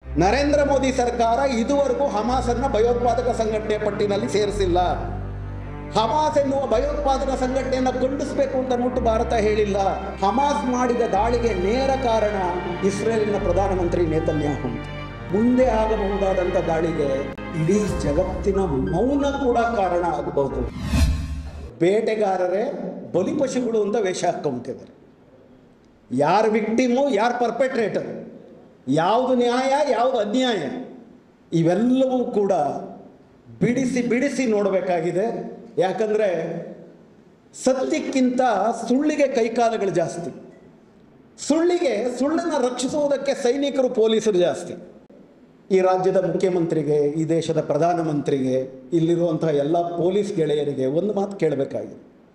ನರೇಂದ್ರ ಮೋದಿ ಸರ್ಕಾರ ಇದುವರೆಗೂ ಹಮಾಸನ್ನ ಭಯೋತ್ಪಾದಕ ಸಂಘಟನೆ ಪಟ್ಟಿನಲ್ಲಿ ಸೇರಿಸಿಲ್ಲ ಹಮಾಸ್ ಎನ್ನುವ ಭಯೋತ್ಪಾದನಾ ಸಂಘಟನೆಯನ್ನು ಖಂಡಿಸಬೇಕು ಅಂತ ಅಂದ್ಬಿಟ್ಟು ಭಾರತ ಹೇಳಿಲ್ಲ ಹಮಾಸ್ ಮಾಡಿದ ದಾಳಿಗೆ ನೇರ ಕಾರಣ ಇಸ್ರೇಲಿನ ಪ್ರಧಾನಮಂತ್ರಿ ನೇತನ್ಯಾಹು ಅಂತ. ಮುಂದೆ ಆಗಬಹುದಾದಂಥ ದಾಳಿಗೆ ಇಡೀ ಜಗತ್ತಿನ ಮೌನ ಕೂಡ ಕಾರಣ ಆಗಬಹುದು ಬೇಟೆಗಾರರೇ ಬಲಿಪಶುಗಳು ಅಂತ ವೇಷ ಹಾಕೊಂಬಿಟ್ಟಿದ್ದಾರೆ ಯಾರು ವಿಕ್ಟಿಮು ಯಾರು ಪರ್ಪೆಟ್ರೇಟರ್ ಯಾವುದು ನ್ಯಾಯ ಯಾವುದು ಅನ್ಯಾಯ ಇವೆಲ್ಲವೂ ಕೂಡ ಬಿಡಿಸಿ ಬಿಡಿಸಿ ನೋಡಬೇಕಾಗಿದೆ ಯಾಕಂದರೆ ಸತ್ಯಕ್ಕಿಂತ ಸುಳ್ಳಿಗೆ ಕೈಕಾಲುಗಳು ಜಾಸ್ತಿ ಸುಳ್ಳಿಗೆ ಸುಳ್ಳನ್ನು ರಕ್ಷಿಸುವುದಕ್ಕೆ ಸೈನಿಕರು ಪೊಲೀಸರು ಜಾಸ್ತಿ ಈ ರಾಜ್ಯದ ಮುಖ್ಯಮಂತ್ರಿಗೆ ಈ ದೇಶದ ಪ್ರಧಾನಮಂತ್ರಿಗೆ ಇಲ್ಲಿರುವಂತಹ ಎಲ್ಲ ಪೊಲೀಸ್ ಗೆಳೆಯರಿಗೆ ಒಂದು ಮಾತು ಕೇಳಬೇಕಾಗಿದೆ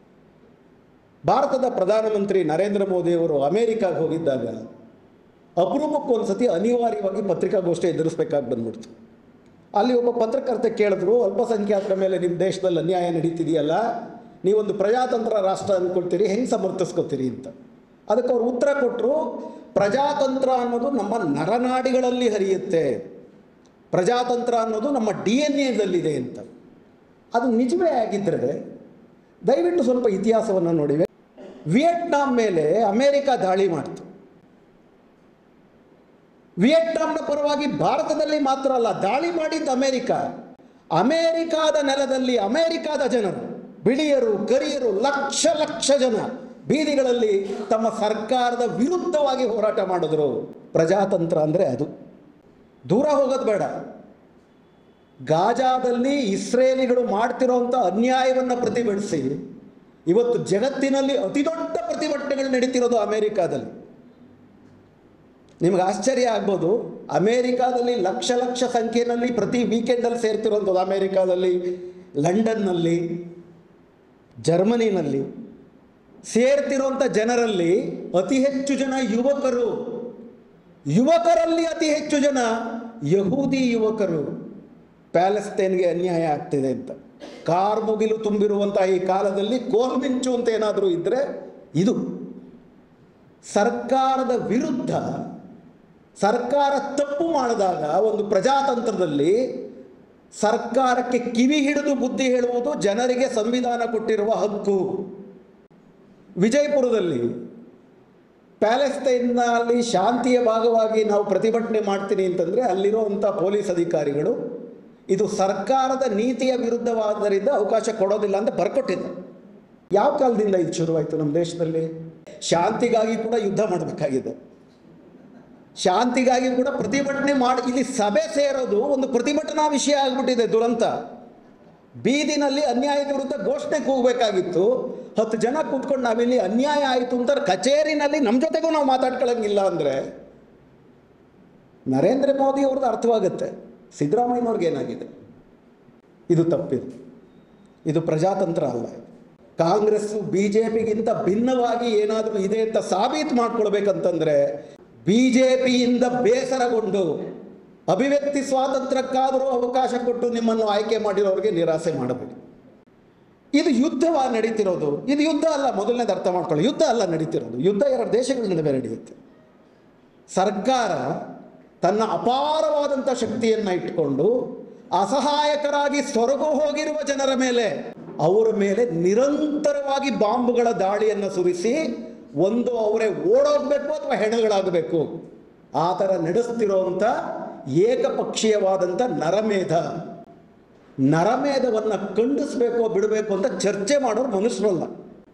ಭಾರತದ ಪ್ರಧಾನಮಂತ್ರಿ ನರೇಂದ್ರ ಮೋದಿಯವರು ಅಮೇರಿಕಾಗೆ ಹೋಗಿದ್ದಾಗ ಅಪರೂಪಕ್ಕೆ ಒಂದು ಸತಿ ಅನಿವಾರ್ಯವಾಗಿ ಪತ್ರಿಕಾಗೋಷ್ಠಿ ಎದುರಿಸ್ಬೇಕಾಗಿ ಬಂದ್ಬಿಡ್ತು ಅಲ್ಲಿ ಒಬ್ಬ ಪತ್ರಕರ್ತ ಕೇಳಿದ್ರು ಅಲ್ಪಸಂಖ್ಯಾತರ ಮೇಲೆ ನಿಮ್ಮ ದೇಶದಲ್ಲಿ ಅನ್ಯಾಯ ನಡೀತಿದೆಯಲ್ಲ ನೀವೊಂದು ಪ್ರಜಾತಂತ್ರ ರಾಷ್ಟ್ರ ಅಂದ್ಕೊಳ್ತೀರಿ ಹೆಂಗೆ ಸಮರ್ಥಿಸ್ಕೊತೀರಿ ಅಂತ ಅದಕ್ಕೆ ಅವ್ರು ಉತ್ತರ ಕೊಟ್ಟರು ಪ್ರಜಾತಂತ್ರ ಅನ್ನೋದು ನಮ್ಮ ನರನಾಡಿಗಳಲ್ಲಿ ಹರಿಯುತ್ತೆ ಪ್ರಜಾತಂತ್ರ ಅನ್ನೋದು ನಮ್ಮ ಡಿ ಎನ್ ಎದಲ್ಲಿದೆ ಅಂತ ಅದು ನಿಜವೇ ಆಗಿದ್ದರೆ ದಯವಿಟ್ಟು ಸ್ವಲ್ಪ ಇತಿಹಾಸವನ್ನು ನೋಡಿವೆ ವಿಯೆಟ್ನಾಂ ಮೇಲೆ ಅಮೇರಿಕ ದಾಳಿ ಮಾಡ್ತು ವಿಯೆಟ್ನಾಂನ ಪರವಾಗಿ ಭಾರತದಲ್ಲಿ ಮಾತ್ರ ಅಲ್ಲ ದಾಳಿ ಮಾಡಿದ್ದು ಅಮೇರಿಕ ಅಮೇರಿಕಾದ ನೆಲದಲ್ಲಿ ಅಮೇರಿಕಾದ ಜನರು ಬಿಳಿಯರು ಕರಿಯರು ಲಕ್ಷ ಲಕ್ಷ ಜನ ಬೀದಿಗಳಲ್ಲಿ ತಮ್ಮ ಸರ್ಕಾರದ ವಿರುದ್ಧವಾಗಿ ಹೋರಾಟ ಮಾಡಿದ್ರು ಪ್ರಜಾತಂತ್ರ ಅಂದರೆ ಅದು ದೂರ ಹೋಗೋದು ಬೇಡ ಗಾಜಾದಲ್ಲಿ ಇಸ್ರೇಲಿಗಳು ಮಾಡ್ತಿರೋಂಥ ಅನ್ಯಾಯವನ್ನು ಪ್ರತಿಭಟಿಸಿ ಇವತ್ತು ಜಗತ್ತಿನಲ್ಲಿ ಅತಿದೊಡ್ಡ ಪ್ರತಿಭಟನೆಗಳು ನಡೀತಿರೋದು ಅಮೇರಿಕಾದಲ್ಲಿ ನಿಮ್ಗೆ ಆಶ್ಚರ್ಯ ಆಗ್ಬೋದು ಅಮೇರಿಕಾದಲ್ಲಿ ಲಕ್ಷ ಲಕ್ಷ ಸಂಖ್ಯೆಯಲ್ಲಿ ಪ್ರತಿ ವೀಕೆಂಡಲ್ಲಿ ಸೇರ್ತಿರೋಂಥದ್ದು ಅಮೇರಿಕಾದಲ್ಲಿ ಲಂಡನ್ನಲ್ಲಿ ಜರ್ಮನಿನಲ್ಲಿ ಸೇರ್ತಿರೋಂಥ ಜನರಲ್ಲಿ ಅತಿ ಹೆಚ್ಚು ಜನ ಯುವಕರು ಯುವಕರಲ್ಲಿ ಅತಿ ಹೆಚ್ಚು ಜನ ಯಹೂದಿ ಯುವಕರು ಪ್ಯಾಲೆಸ್ತೇನ್ಗೆ ಅನ್ಯಾಯ ಆಗ್ತಿದೆ ಅಂತ ಕಾರ್ ಮುಗಿಲು ತುಂಬಿರುವಂತಹ ಈ ಕಾಲದಲ್ಲಿ ಕೋಲ್ಮಿಂಚು ಅಂತ ಏನಾದರೂ ಇದ್ದರೆ ಇದು ಸರ್ಕಾರದ ವಿರುದ್ಧ ಸರ್ಕಾರ ತಪ್ಪು ಮಾಡಿದಾಗ ಒಂದು ಪ್ರಜಾತಂತ್ರದಲ್ಲಿ ಸರ್ಕಾರಕ್ಕೆ ಕಿವಿ ಹಿಡಿದು ಬುದ್ಧಿ ಹೇಳುವುದು ಜನರಿಗೆ ಸಂವಿಧಾನ ಕೊಟ್ಟಿರುವ ಹಕ್ಕು ವಿಜಯಪುರದಲ್ಲಿ ಪ್ಯಾಲೆಸ್ತೈನ್ನಲ್ಲಿ ಶಾಂತಿಯ ಭಾಗವಾಗಿ ನಾವು ಪ್ರತಿಭಟನೆ ಮಾಡ್ತೀನಿ ಅಂತಂದರೆ ಅಲ್ಲಿರುವಂಥ ಪೊಲೀಸ್ ಅಧಿಕಾರಿಗಳು ಇದು ಸರ್ಕಾರದ ನೀತಿಯ ವಿರುದ್ಧವಾದ್ದರಿಂದ ಅವಕಾಶ ಕೊಡೋದಿಲ್ಲ ಅಂತ ಬರ್ಕೊಟ್ಟಿದ್ದ ಯಾವ ಕಾಲದಿಂದ ಇದು ಶುರುವಾಯಿತು ನಮ್ಮ ದೇಶದಲ್ಲಿ ಶಾಂತಿಗಾಗಿ ಕೂಡ ಯುದ್ಧ ಮಾಡಬೇಕಾಗಿದೆ ಶಾಂತಿಗಾಗಿ ಕೂಡ ಪ್ರತಿಭಟನೆ ಮಾಡಿ ಇಲ್ಲಿ ಸಭೆ ಸೇರೋದು ಒಂದು ಪ್ರತಿಭಟನಾ ವಿಷಯ ಆಗಿಬಿಟ್ಟಿದೆ ದುರಂತ ಬೀದಿನಲ್ಲಿ ಅನ್ಯಾಯದ ವಿರುದ್ಧ ಘೋಷಣೆ ಕೂಗಬೇಕಾಗಿತ್ತು ಹತ್ತು ಜನ ಕೂತ್ಕೊಂಡು ನಾವಿಲ್ಲಿ ಅನ್ಯಾಯ ಆಯಿತು ಅಂತ ಕಚೇರಿನಲ್ಲಿ ನಮ್ಮ ಜೊತೆಗೂ ನಾವು ಮಾತಾಡ್ಕೊಳ್ಳಂಗಿಲ್ಲ ಅಂದರೆ ನರೇಂದ್ರ ಮೋದಿ ಅವ್ರದ್ದು ಅರ್ಥವಾಗುತ್ತೆ ಸಿದ್ದರಾಮಯ್ಯನವ್ರಿಗೆ ಏನಾಗಿದೆ ಇದು ತಪ್ಪಿದು ಇದು ಪ್ರಜಾತಂತ್ರ ಅಲ್ಲ ಇದು. ಕಾಂಗ್ರೆಸ್ಸು ಬಿ ಜೆ ಪಿಗಿಂತ ಭಿನ್ನವಾಗಿ ಏನಾದರೂ ಇದೆ ಅಂತ ಸಾಬೀತು ಮಾಡ್ಕೊಳ್ಬೇಕಂತಂದ್ರೆ ಬಿ ಜೆ ಪಿಯಿಂದ ಬೇಸರಗೊಂಡು ಅಭಿವ್ಯಕ್ತಿ ಸ್ವಾತಂತ್ರ್ಯಕ್ಕಾದರೂ ಅವಕಾಶ ಕೊಟ್ಟು ನಿಮ್ಮನ್ನು ಆಯ್ಕೆ ಮಾಡಿರೋರಿಗೆ ನಿರಾಸೆ ಮಾಡಬೇಡಿ ಇದು ಯುದ್ಧವ ನಡೀತಿರೋದು ಇದು ಯುದ್ಧ ಅಲ್ಲ ಮೊದಲನೇದು ಅರ್ಥ ಮಾಡ್ಕೊಳ್ಳಿ ಯುದ್ಧ ಅಲ್ಲ ನಡೀತಿರೋದು ಯುದ್ಧ ಎರಡು ದೇಶಗಳ ನಡುವೆ ನಡೆಯುತ್ತೆ ಸರ್ಕಾರ ತನ್ನ ಅಪಾರವಾದಂಥ ಶಕ್ತಿಯನ್ನು ಇಟ್ಕೊಂಡು ಅಸಹಾಯಕರಾಗಿ ಸೊರಗು ಹೋಗಿರುವ ಜನರ ಮೇಲೆ ಅವರ ಮೇಲೆ ನಿರಂತರವಾಗಿ ಬಾಂಬುಗಳ ದಾಳಿಯನ್ನು ಸುರಿಸಿ ಒಂದು ಅವರೇ ಓಡೋಗ್ಬೇಕು ಅಥವಾ ಹೆಣಗಳಾಗಬೇಕು ಆ ಥರ ನಡೆಸ್ತಿರೋಂಥ ಏಕಪಕ್ಷೀಯವಾದಂಥ ನರಮೇಧ ನರಮೇಧವನ್ನು ಖಂಡಿಸ್ಬೇಕೋ ಬಿಡಬೇಕು ಅಂತ ಚರ್ಚೆ ಮಾಡೋರು ಮನುಷ್ಯರಲ್ಲ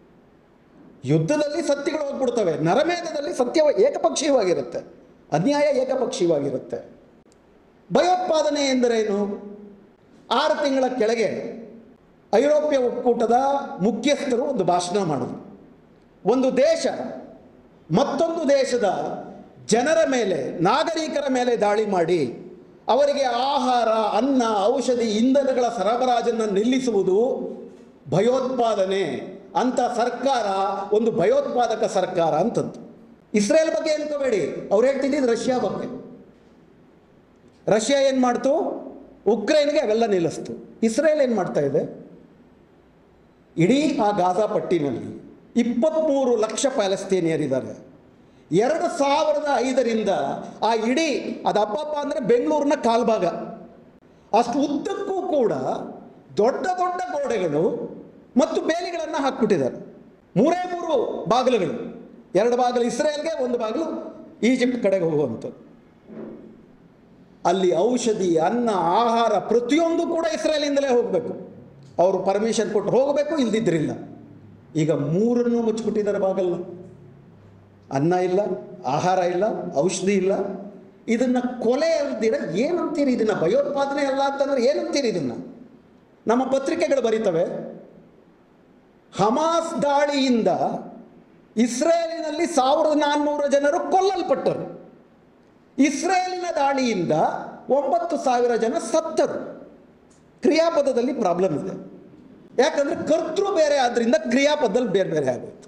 ಯುದ್ಧದಲ್ಲಿ ಸತ್ಯಗಳು ಹೋಗ್ಬಿಡ್ತವೆ ನರಮೇಧದಲ್ಲಿ ಸತ್ಯ ಏಕಪಕ್ಷೀಯವಾಗಿರುತ್ತೆ ಅನ್ಯಾಯ ಏಕಪಕ್ಷೀಯವಾಗಿರುತ್ತೆ ಭಯೋತ್ಪಾದನೆ ಎಂದರೇನು ಆರು ತಿಂಗಳ ಕೆಳಗೆ ಐರೋಪ್ಯ ಒಕ್ಕೂಟದ ಮುಖ್ಯಸ್ಥರು ಒಂದು ಭಾಷಣ ಮಾಡಿದ್ರು ಒಂದು ದೇಶ ಮತ್ತೊಂದು ದೇಶದ ಜನರ ಮೇಲೆ ನಾಗರಿಕರ ಮೇಲೆ ದಾಳಿ ಮಾಡಿ ಅವರಿಗೆ ಆಹಾರ ಅನ್ನ ಔಷಧಿ ಇಂಧನಗಳ ಸರಬರಾಜನ್ನು ನಿಲ್ಲಿಸುವುದು ಭಯೋತ್ಪಾದನೆ ಅಂತ ಸರ್ಕಾರ ಒಂದು ಭಯೋತ್ಪಾದಕ ಸರ್ಕಾರ ಅಂತಂತು ಇಸ್ರೇಲ್ ಬಗ್ಗೆ ಅನ್ಕೋಬೇಡಿ ಅವ್ರು ಹೇಳ್ತಿದ್ದಿದ್ದು ರಷ್ಯಾ ಬಗ್ಗೆ ರಷ್ಯಾ ಏನು ಮಾಡ್ತು ಉಕ್ರೇನ್ಗೆ ಅವೆಲ್ಲ ನಿಲ್ಲಿಸ್ತು ಇಸ್ರೇಲ್ ಏನು ಮಾಡ್ತಾ ಇದೆ ಇಡೀ ಆ ಗಾಜಾ ಪಟ್ಟಿನಲ್ಲಿ ಇಪ್ಪತ್ತ್ಮೂರು ಲಕ್ಷ ಪ್ಯಾಲೆಸ್ತೀನಿಯರಿದ್ದಾರೆ ಎರಡು ಸಾವಿರದ ಐದರಿಂದ ಆ ಇಡೀ ಅದು ಹಬ್ಬಪ್ಪ ಅಂದರೆ ಬೆಂಗಳೂರಿನ ಕಾಲ್ಭಾಗ ಅಷ್ಟು ಉದ್ದಕ್ಕೂ ಕೂಡ ದೊಡ್ಡ ದೊಡ್ಡ ಗೋಡೆಗಳು ಮತ್ತು ಬೇಲಿಗಳನ್ನು ಹಾಕ್ಬಿಟ್ಟಿದ್ದಾರೆ ಮೂರೇ ಮೂರು ಬಾಗಿಲುಗಳು ಎರಡು ಬಾಗಿಲು ಇಸ್ರೇಲ್ಗೆ ಒಂದು ಬಾಗಿಲು ಈಜಿಪ್ಟ್ ಕಡೆಗೆ ಹೋಗುವಂಥದ್ದು ಅಲ್ಲಿ ಔಷಧಿ ಅನ್ನ ಆಹಾರ ಪ್ರತಿಯೊಂದು ಕೂಡ ಇಸ್ರೇಲಿಂದಲೇ ಹೋಗಬೇಕು ಅವರು ಪರ್ಮಿಷನ್ ಕೊಟ್ಟು ಹೋಗಬೇಕು ಇಲ್ದಿದ್ರಿಲ್ಲ ಈಗ ಮೂರನ್ನು ಮುಚ್ಚಿಬಿಟ್ಟಿದ್ದಾರೆ ಬಾಗಲ್ಲ ಅನ್ನ ಇಲ್ಲ ಆಹಾರ ಇಲ್ಲ ಔಷಧಿ ಇಲ್ಲ ಇದನ್ನ ಕೊಲೆ ಅಲ್ದಿರ ಏನಂತೀರಿ ಇದನ್ನ ಭಯೋತ್ಪಾದನೆ ಅಲ್ಲ ಅಂತಂದ್ರೆ ಏನಂತೀರಿ ಇದನ್ನ ನಮ್ಮ ಪತ್ರಿಕೆಗಳು ಬರೀತವೆ ಹಮಾಸ್ ದಾಳಿಯಿಂದ ಇಸ್ರೇಲಿನಲ್ಲಿ ಸಾವಿರದ ನಾನ್ನೂರು ಜನರು ಕೊಲ್ಲಲ್ಪಟ್ಟರು ಇಸ್ರೇಲಿನ ದಾಳಿಯಿಂದ ಒಂಬತ್ತು ಸಾವಿರ ಜನ ಸತ್ತರು ಕ್ರಿಯಾಪದದಲ್ಲಿ ಪ್ರಾಬ್ಲಮ್ ಇದೆ ಯಾಕಂದ್ರೆ ಕರ್ತೃ ಬೇರೆ ಆದ್ರಿಂದ ಕ್ರಿಯಾಪದದಲ್ಲಿ ಬೇರೆ ಬೇರೆ ಆಗೋಯ್ತು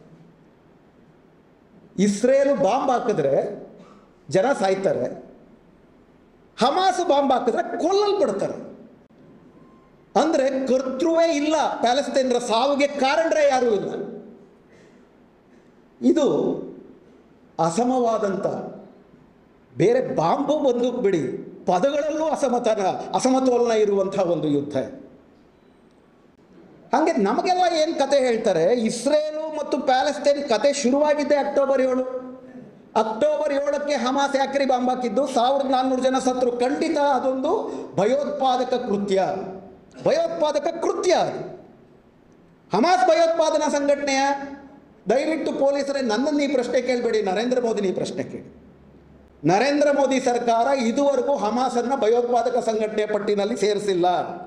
ಇಸ್ರೇಲು ಬಾಂಬ್ ಹಾಕಿದ್ರೆ ಜನ ಸಾಯ್ತಾರೆ ಹಮಾಸು ಬಾಂಬ್ ಹಾಕಿದ್ರೆ ಕೊಲ್ಲಲ್ಪಡ್ತಾರೆ ಅಂದ್ರೆ ಕರ್ತೃವೇ ಇಲ್ಲ ಪ್ಯಾಲೆಸ್ತೈನರ ಸಾವಿಗೆ ಕಾರಣರೇ ಯಾರೂ ಇಲ್ಲ ಇದು ಅಸಮವಾದಂಥ ಬೇರೆ ಬಾಂಬು ಬಂದೂಕ್ ಬಿಡಿ ಪದಗಳಲ್ಲೂ ಅಸಮತನ ಅಸಮತೋಲನ ಇರುವಂತಹ ಒಂದು ಯುದ್ಧ ಹಾಗೆ ನಮಗೆಲ್ಲ ಏನು ಕತೆ ಹೇಳ್ತಾರೆ ಇಸ್ರೇಲು ಮತ್ತು ಪ್ಯಾಲೆಸ್ತೈನ್ ಕತೆ ಶುರುವಾಗಿದ್ದೆ ಅಕ್ಟೋಬರ್ ಏಳು ಅಕ್ಟೋಬರ್ ಏಳಕ್ಕೆ ಹಮಾಸ್ ಯಾಕ್ರಿ ಬಾಂಬ್ ಹಾಕಿದ್ದು ಸಾವಿರದ ನಾನ್ನೂರು ಜನ ಸತ್ರು ಖಂಡಿತ ಅದೊಂದು ಭಯೋತ್ಪಾದಕ ಕೃತ್ಯ ಭಯೋತ್ಪಾದಕ ಕೃತ್ಯ ಅದು ಹಮಾಸ್ ಭಯೋತ್ಪಾದನಾ ಸಂಘಟನೆಯ ದಯವಿಟ್ಟು ಪೊಲೀಸರೇ ನನ್ನನ್ನು ಈ ಪ್ರಶ್ನೆ ಕೇಳಬೇಡಿ ನರೇಂದ್ರ ಮೋದಿನ ಈ ಪ್ರಶ್ನೆ ಕೇಳಿ ನರೇಂದ್ರ ಮೋದಿ ಸರ್ಕಾರ ಇದುವರೆಗೂ ಹಮಾಸನ್ನ ಭಯೋತ್ಪಾದಕ ಸಂಘಟನೆಯ ಪಟ್ಟಿನಲ್ಲಿ ಸೇರಿಸಿಲ್ಲ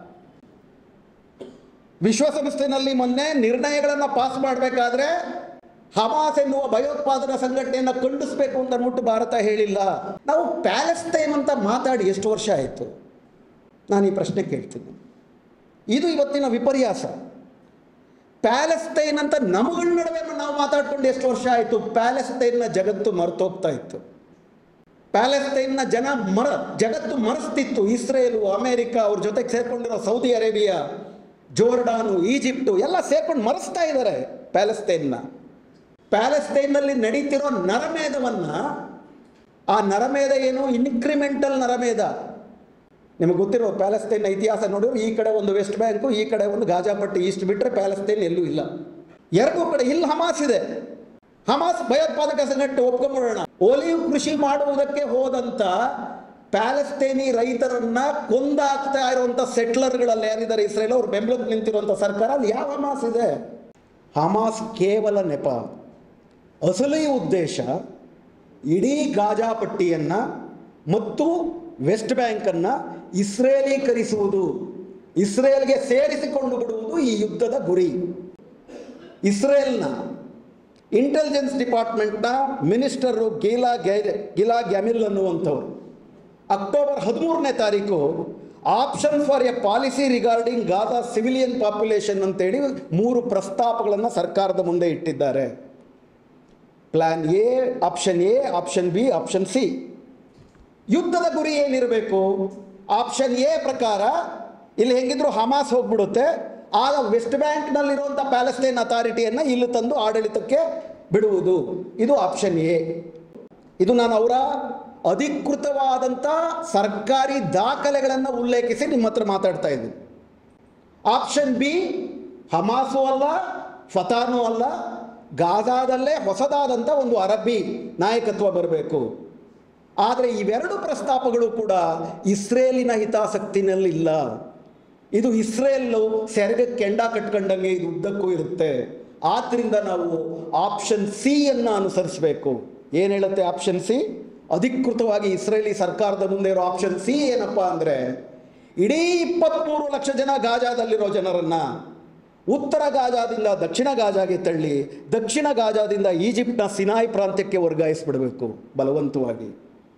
ವಿಶ್ವಸಂಸ್ಥೆನಲ್ಲಿ ಮೊನ್ನೆ ನಿರ್ಣಯಗಳನ್ನು ಪಾಸ್ ಮಾಡಬೇಕಾದ್ರೆ ಹಮಾಸ್ ಎನ್ನುವ ಭಯೋತ್ಪಾದನಾ ಸಂಘಟನೆಯನ್ನು ಖಂಡಿಸಬೇಕು ಅಂತ ಅಂದ್ಬಿಟ್ಟು ಭಾರತ ಹೇಳಿಲ್ಲ ನಾವು ಪ್ಯಾಲೆಸ್ತೈನ್ ಅಂತ ಮಾತಾಡಿ ಎಷ್ಟು ವರ್ಷ ಆಯಿತು ನಾನು ಈ ಪ್ರಶ್ನೆ ಕೇಳ್ತೀನಿ ಇದು ಇವತ್ತಿನ ವಿಪರ್ಯಾಸ ಪ್ಯಾಲೆಸ್ತೈನ್ ಅಂತ ನಮಗಳ ನಡುವೆ ನಾವು ಮಾತಾಡ್ಕೊಂಡು ಎಷ್ಟು ವರ್ಷ ಆಯಿತು ಪ್ಯಾಲೆಸ್ತೈನ್ನ ಜಗತ್ತು ಮರೆತೋಗ್ತಾ ಇತ್ತು ಪ್ಯಾಲೆಸ್ತೈನ್ನ ಜನ ಮರ ಜಗತ್ತು ಮರೆಸ್ತಿತ್ತು ಇಸ್ರೇಲು ಅಮೇರಿಕ ಅವ್ರ ಜೊತೆಗೆ ಸೇರ್ಕೊಂಡಿರೋ ಸೌದಿ ಅರೇಬಿಯಾ ಜೋರ್ಡಾನು ಈಜಿಪ್ಟು ಎಲ್ಲ ಸೇರ್ಕೊಂಡು ಮರೆಸ್ತಾ ಇದ್ದಾರೆ ಪ್ಯಾಲೆಸ್ತೈನ್ನ ಪ್ಯಾಲೆಸ್ತೈನ್ನಲ್ಲಿ ನಡೀತಿರೋ ನರಮೇಧವನ್ನ ಆ ನರಮೇಧ ಏನು ಇನ್ಕ್ರಿಮೆಂಟಲ್ ನರಮೇಧ ನಿಮಗೆ ಗೊತ್ತಿರೋ ಪ್ಯಾಲೆಸ್ತೈನ್ನ ಇತಿಹಾಸ ನೋಡಿದ್ರೆ ಈ ಕಡೆ ಒಂದು ವೆಸ್ಟ್ ಬ್ಯಾಂಕು ಈ ಕಡೆ ಒಂದು ಗಾಜಾಪಟ್ಟಿ ಈಸ್ಟ್ ಬಿಟ್ಟರೆ ಪ್ಯಾಲೆಸ್ತೈನ್ ಎಲ್ಲೂ ಇಲ್ಲ ಎರಡೂ ಕಡೆ ಇಲ್ಲಿ ಹಮಾಸ್ ಇದೆ ಹಮಾಸ್ ಭಯೋತ್ಪಾದಕ ಸಂಘಟನೆ ಒಪ್ಕೊಂಡ್ಬಿಡೋಣ ಒಲಿವ್ ಕೃಷಿ ಮಾಡುವುದಕ್ಕೆ ಹೋದಂತ ಪ್ಯಾಲೆಸ್ತೈನಿ ರೈತರನ್ನ ಕೊಂದಾಕ್ತಾ ಇರುವಂತ ಸೆಟ್ಲರ್ಗಳಲ್ಲಿ ಯಾರಿದ್ದಾರೆ ಇಸ್ರೇಲ್ ಅವ್ರು ಬೆಂಬಲಕ್ಕೆ ನಿಂತಿರುವಂತ ಸರ್ಕಾರ ಅಲ್ಲಿ ಯಾವ ಹಮಾಸ್ ಇದೆ ಹಮಾಸ್ ಕೇವಲ ನೆಪ ಅಸಲಿ ಉದ್ದೇಶ ಇಡೀ ಗಾಜಾ ಪಟ್ಟಿಯನ್ನ ಮತ್ತು ವೆಸ್ಟ್ ಬ್ಯಾಂಕನ್ನು ಇಸ್ರೇಲೀಕರಿಸುವುದು ಇಸ್ರೇಲ್ಗೆ ಸೇರಿಸಿಕೊಂಡು ಬಿಡುವುದು ಈ ಯುದ್ಧದ ಗುರಿ ಇಸ್ರೇಲ್ನ ಇಂಟೆಲಿಜೆನ್ಸ್ ಡಿಪಾರ್ಟ್ಮೆಂಟ್ನ ಮಿನಿಸ್ಟರು ಗೀಲಾ ಗ್ಯಾ ಗಿಲಾ ಗ್ಯಾಮಿಲ್ ಅನ್ನುವಂಥವ್ರು ಅಕ್ಟೋಬರ್ ಹದಿಮೂರನೇ ತಾರೀಕು option for a policy regarding Gaza civilian population ಅಂತೇಳಿ ಮೂರು ಪ್ರಸ್ತಾಪಗಳನ್ನು ಸರ್ಕಾರದ ಮುಂದೆ ಇಟ್ಟಿದ್ದಾರೆ plan A option A option B option C ಯುದ್ಧದ ಗುರಿ ಏನಿರಬೇಕು ಆಪ್ಷನ್ ಎ ಪ್ರಕಾರ ಇಲ್ಲಿ ಹೆಂಗಿದ್ರು ಹಮಾಸ್ ಹೋಗ್ಬಿಡುತ್ತೆ ಆಗ ವೆಸ್ಟ್ ಬ್ಯಾಂಕ್ನಲ್ಲಿರುವಂಥ ಪ್ಯಾಲೆಸ್ತೈನ್ ಅಥಾರಿಟಿಯನ್ನು ಇಲ್ಲಿ ತಂದು ಆಡಳಿತಕ್ಕೆ ಬಿಡುವುದು ಇದು ಆಪ್ಷನ್ ಎ ಇದು ನಾನು ಅವರ ಅಧಿಕೃತವಾದಂಥ ಸರ್ಕಾರಿ ದಾಖಲೆಗಳನ್ನು ಉಲ್ಲೇಖಿಸಿ ನಿಮ್ಮ ಹತ್ರ ಮಾತಾಡ್ತಾ ಇದ್ದೀನಿ ಆಪ್ಷನ್ ಬಿ ಹಮಾಸು ಅಲ್ಲ ಫತಾನು ಅಲ್ಲ ಗಾಜಾದಲ್ಲೇ ಹೊಸದಾದಂಥ ಒಂದು ಅರಬ್ಬಿ ನಾಯಕತ್ವ ಬರಬೇಕು ಆದರೆ ಇವೆರಡು ಪ್ರಸ್ತಾಪಗಳು ಕೂಡ ಇಸ್ರೇಲಿನ ಹಿತಾಸಕ್ತಿನಲ್ಲಿಲ್ಲ ಇದು ಇಸ್ರೇಲು ಸೆರಗ ಕೆಂಡ ಕಟ್ಕೊಂಡಂಗೆ ಇದು ಉದ್ದಕ್ಕೂ ಇರುತ್ತೆ ಆದ್ದರಿಂದ ನಾವು ಆಪ್ಷನ್ ಸಿ ಅನ್ನು ಅನುಸರಿಸಬೇಕು ಏನು ಹೇಳುತ್ತೆ ಆಪ್ಷನ್ ಸಿ ಅಧಿಕೃತವಾಗಿ ಇಸ್ರೇಲಿ ಸರ್ಕಾರದ ಮುಂದೆ ಇರೋ ಆಪ್ಷನ್ ಸಿ ಏನಪ್ಪ ಅಂದರೆ ಇಡೀ ಇಪ್ಪತ್ತ್ಮೂರು ಲಕ್ಷ ಜನ ಗಾಜಾದಲ್ಲಿರೋ ಜನರನ್ನ ಉತ್ತರ ಗಾಜಾದಿಂದ ದಕ್ಷಿಣ ಗಾಜಾಗೆ ತಳ್ಳಿ ದಕ್ಷಿಣ ಗಾಜಾದಿಂದ ಈಜಿಪ್ಟ್ನ ಸಿನಾಯ್ ಪ್ರಾಂತ್ಯಕ್ಕೆ ವರ್ಗಾಯಿಸ್ಬಿಡಬೇಕು ಬಲವಂತವಾಗಿ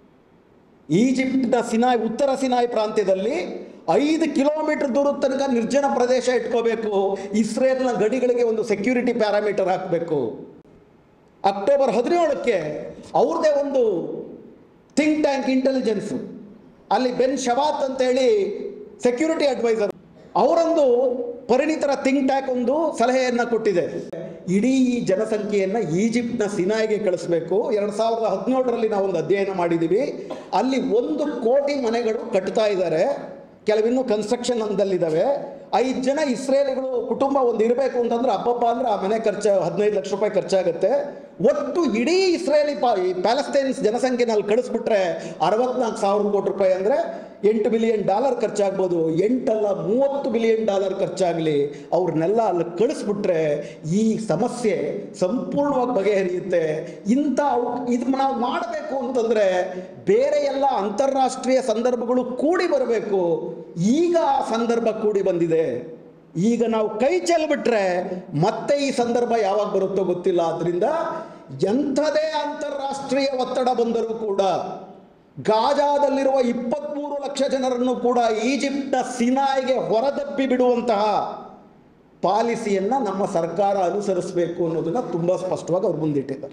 ಈಜಿಪ್ಟ್ನ ಸಿನಾಯ್ ಉತ್ತರ ಸಿನಾಯ್ ಪ್ರಾಂತ್ಯದಲ್ಲಿ ಐದು ಕಿಲೋಮೀಟರ್ ದೂರದ ತನಕ ನಿರ್ಜನ ಪ್ರದೇಶ ಇಟ್ಕೋಬೇಕು ಇಸ್ರೇಲ್ನ ಗಡಿಗಳಿಗೆ ಒಂದು ಸೆಕ್ಯೂರಿಟಿ ಪ್ಯಾರಾಮೀಟರ್ ಹಾಕಬೇಕು ಅಕ್ಟೋಬರ್ ಹದಿನೇಳಕ್ಕೆ ಅವ್ರದ್ದೇ ಒಂದು ಥಿಂಕ್ ಟ್ಯಾಂಕ್ ಇಂಟೆಲಿಜೆನ್ಸ್ ಅಲ್ಲಿ ಬೆನ್ ಶವಾತ್ ಅಂತೇಳಿ ಸೆಕ್ಯೂರಿಟಿ ಅಡ್ವೈಸರ್ ಅವರೊಂದು ಪರಿಣಿತರ ಥಿಂಕ್ ಟ್ಯಾಂಕ್ ಒಂದು ಸಲಹೆಯನ್ನು ಕೊಟ್ಟಿದೆ ಇಡೀ ಈ ಜನಸಂಖ್ಯೆಯನ್ನು ಈಜಿಪ್ಟ್ನ ಸಿನಾಯಿಗೆ ಕಳಿಸ್ಬೇಕು ಎರಡು ಸಾವಿರದ ಹದಿನೇಳರಲ್ಲಿ ನಾವು ಒಂದು ಅಧ್ಯಯನ ಮಾಡಿದ್ದೀವಿ ಅಲ್ಲಿ ಒಂದು ಕೋಟಿ ಮನೆಗಳು ಕಟ್ತಾ ಇದ್ದಾರೆ ಕೆಲವಿನ್ನೂ ಕನ್ಸ್ಟ್ರಕ್ಷನ್ ಹಂತದಲ್ಲಿದ್ದಾವೆ ಐದು ಜನ ಇಸ್ರೇಲಿಗಳು ಕುಟುಂಬ ಒಂದು ಇರಬೇಕು ಅಂತಂದ್ರೆ ಅಬ್ಬಬ್ಬ ಅಂದ್ರೆ ಆ ಮನೆ ಖರ್ಚು ಹದಿನೈದು ಲಕ್ಷ ರೂಪಾಯಿ ಖರ್ಚಾಗುತ್ತೆ ಒಟ್ಟು ಇಡೀ ಇಸ್ರೇಲಿ ಪಾ ಈ ಪ್ಯಾಲೆಸ್ತೈನ್ಸ್ ಜನಸಂಖ್ಯೆನಲ್ಲಿ ಕಳಿಸ್ಬಿಟ್ರೆ ಅರವತ್ನಾಲ್ಕು ಸಾವಿರ ಕೋಟಿ ರೂಪಾಯಿ ಅಂದರೆ ಎಂಟು ಬಿಲಿಯನ್ ಡಾಲರ್ ಖರ್ಚಾಗ್ಬೋದು ಎಂಟಲ್ಲ ಮೂವತ್ತು ಬಿಲಿಯನ್ ಡಾಲರ್ ಖರ್ಚಾಗಲಿ ಅವ್ರನ್ನೆಲ್ಲ ಅಲ್ಲಿ ಕಳಿಸ್ಬಿಟ್ರೆ ಈ ಸಮಸ್ಯೆ ಸಂಪೂರ್ಣವಾಗಿ ಬಗೆಹರಿಯುತ್ತೆ ಇಂಥ ಅವ್- ಇದು ನಾವು ಮಾಡಬೇಕು ಅಂತಂದರೆ ಬೇರೆ ಎಲ್ಲ ಅಂತಾರಾಷ್ಟ್ರೀಯ ಸಂದರ್ಭಗಳು ಕೂಡಿ ಬರಬೇಕು ಈಗ ಆ ಸಂದರ್ಭ ಕೂಡಿ ಬಂದಿದೆ ಈಗ ನಾವು ಕೈ ಚೆಲ್ಬಿಟ್ರೆ ಮತ್ತೆ ಈ ಸಂದರ್ಭ ಯಾವಾಗ ಬರುತ್ತೋ ಗೊತ್ತಿಲ್ಲ ಆದ್ರಿಂದ ಎಂಥದೇ ಅಂತಾರಾಷ್ಟ್ರೀಯ ಒತ್ತಡ ಬಂದರೂ ಕೂಡ ಗಾಜಾದಲ್ಲಿರುವ ಇಪ್ಪತ್ತ್ಮೂರು ಲಕ್ಷ ಜನರನ್ನು ಕೂಡ ಈಜಿಪ್ಟ್ನ ಸಿನಾಯಿಗೆ ಹೊರದಬ್ಬಿ ಬಿಡುವಂತಹ ಪಾಲಿಸಿಯನ್ನು ನಮ್ಮ ಸರ್ಕಾರ ಅನುಸರಿಸಬೇಕು ಅನ್ನೋದನ್ನ ತುಂಬ ಸ್ಪಷ್ಟವಾಗಿ ಅವ್ರು ಮುಂದಿಟ್ಟಿದ್ದಾರೆ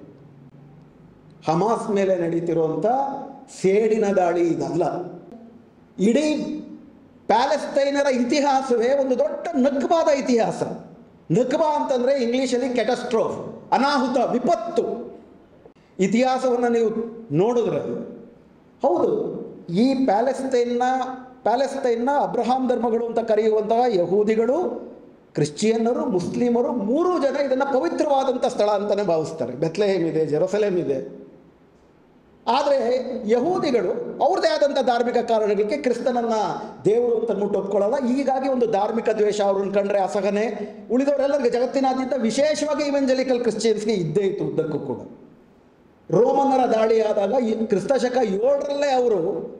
ಹಮಾಸ್ ಮೇಲೆ ನಡೀತಿರುವಂಥ ಸೇಡಿನ ದಾಳಿ ಇದಲ್ಲ ಇಡೀ ಪ್ಯಾಲೆಸ್ತೈನರ ಇತಿಹಾಸವೇ ಒಂದು ದೊಡ್ಡ ನಗ್ಬಾದ ಇತಿಹಾಸ ನಗ್ಬಾ ಅಂತಂದರೆ ಇಂಗ್ಲೀಷಲ್ಲಿ ಕೆಟಸ್ಟ್ರೋಫ್ ಅನಾಹುತ ವಿಪತ್ತು ಇತಿಹಾಸವನ್ನು ನೀವು ನೋಡಿದ್ರೆ ಹೌದು ಈ ಪ್ಯಾಲೆಸ್ತೈನ್ನ ಪ್ಯಾಲೆಸ್ತೈನ್ನ ಅಬ್ರಹಾಂ ಧರ್ಮಗಳು ಅಂತ ಕರೆಯುವಂತಹ ಯಹೂದಿಗಳು ಕ್ರಿಶ್ಚಿಯನ್ನರು ಮುಸ್ಲಿಮರು ಮೂರೂ ಜನ ಇದನ್ನು ಪವಿತ್ರವಾದಂಥ ಸ್ಥಳ ಅಂತಲೇ ಭಾವಿಸ್ತಾರೆ ಬೆತ್ಲೆಹೇಮ್ ಇದೆ ಜೆರೂಸಲೇಮ್ ಇದೆ ಆದರೆ ಯಹೂದಿಗಳು ಅವ್ರದ್ದೇ ಆದಂಥ ಧಾರ್ಮಿಕ ಕಾರಣಗಳಿಗೆ ಕ್ರಿಸ್ತನನ್ನ ದೇವರು ಅಂತ ಅಂದ್ಬಿಟ್ಟು ಒಪ್ಕೊಳ್ಳಲ್ಲ ಹೀಗಾಗಿ ಒಂದು ಧಾರ್ಮಿಕ ದ್ವೇಷ ಅವ್ರನ್ನ ಕಂಡ್ರೆ ಅಸಹನೆ ಉಳಿದವರೆಲ್ಲರಿಗೆ ಜಗತ್ತಿನಾದ್ಯಂತ ವಿಶೇಷವಾಗಿ ಇವೆಂಜಲಿಕಲ್ ಕ್ರಿಶ್ಚಿಯನ್ಸ್ಗೆ ಇದ್ದೇ ಇತ್ತು ಉದ್ದಕ್ಕೂ ಕೂಡ ರೋಮನ್ನರ ದಾಳಿ ಆದಾಗ ಈ ಕ್ರಿಸ್ತಶಕ ಏಳರಲ್ಲೇ ಅವರು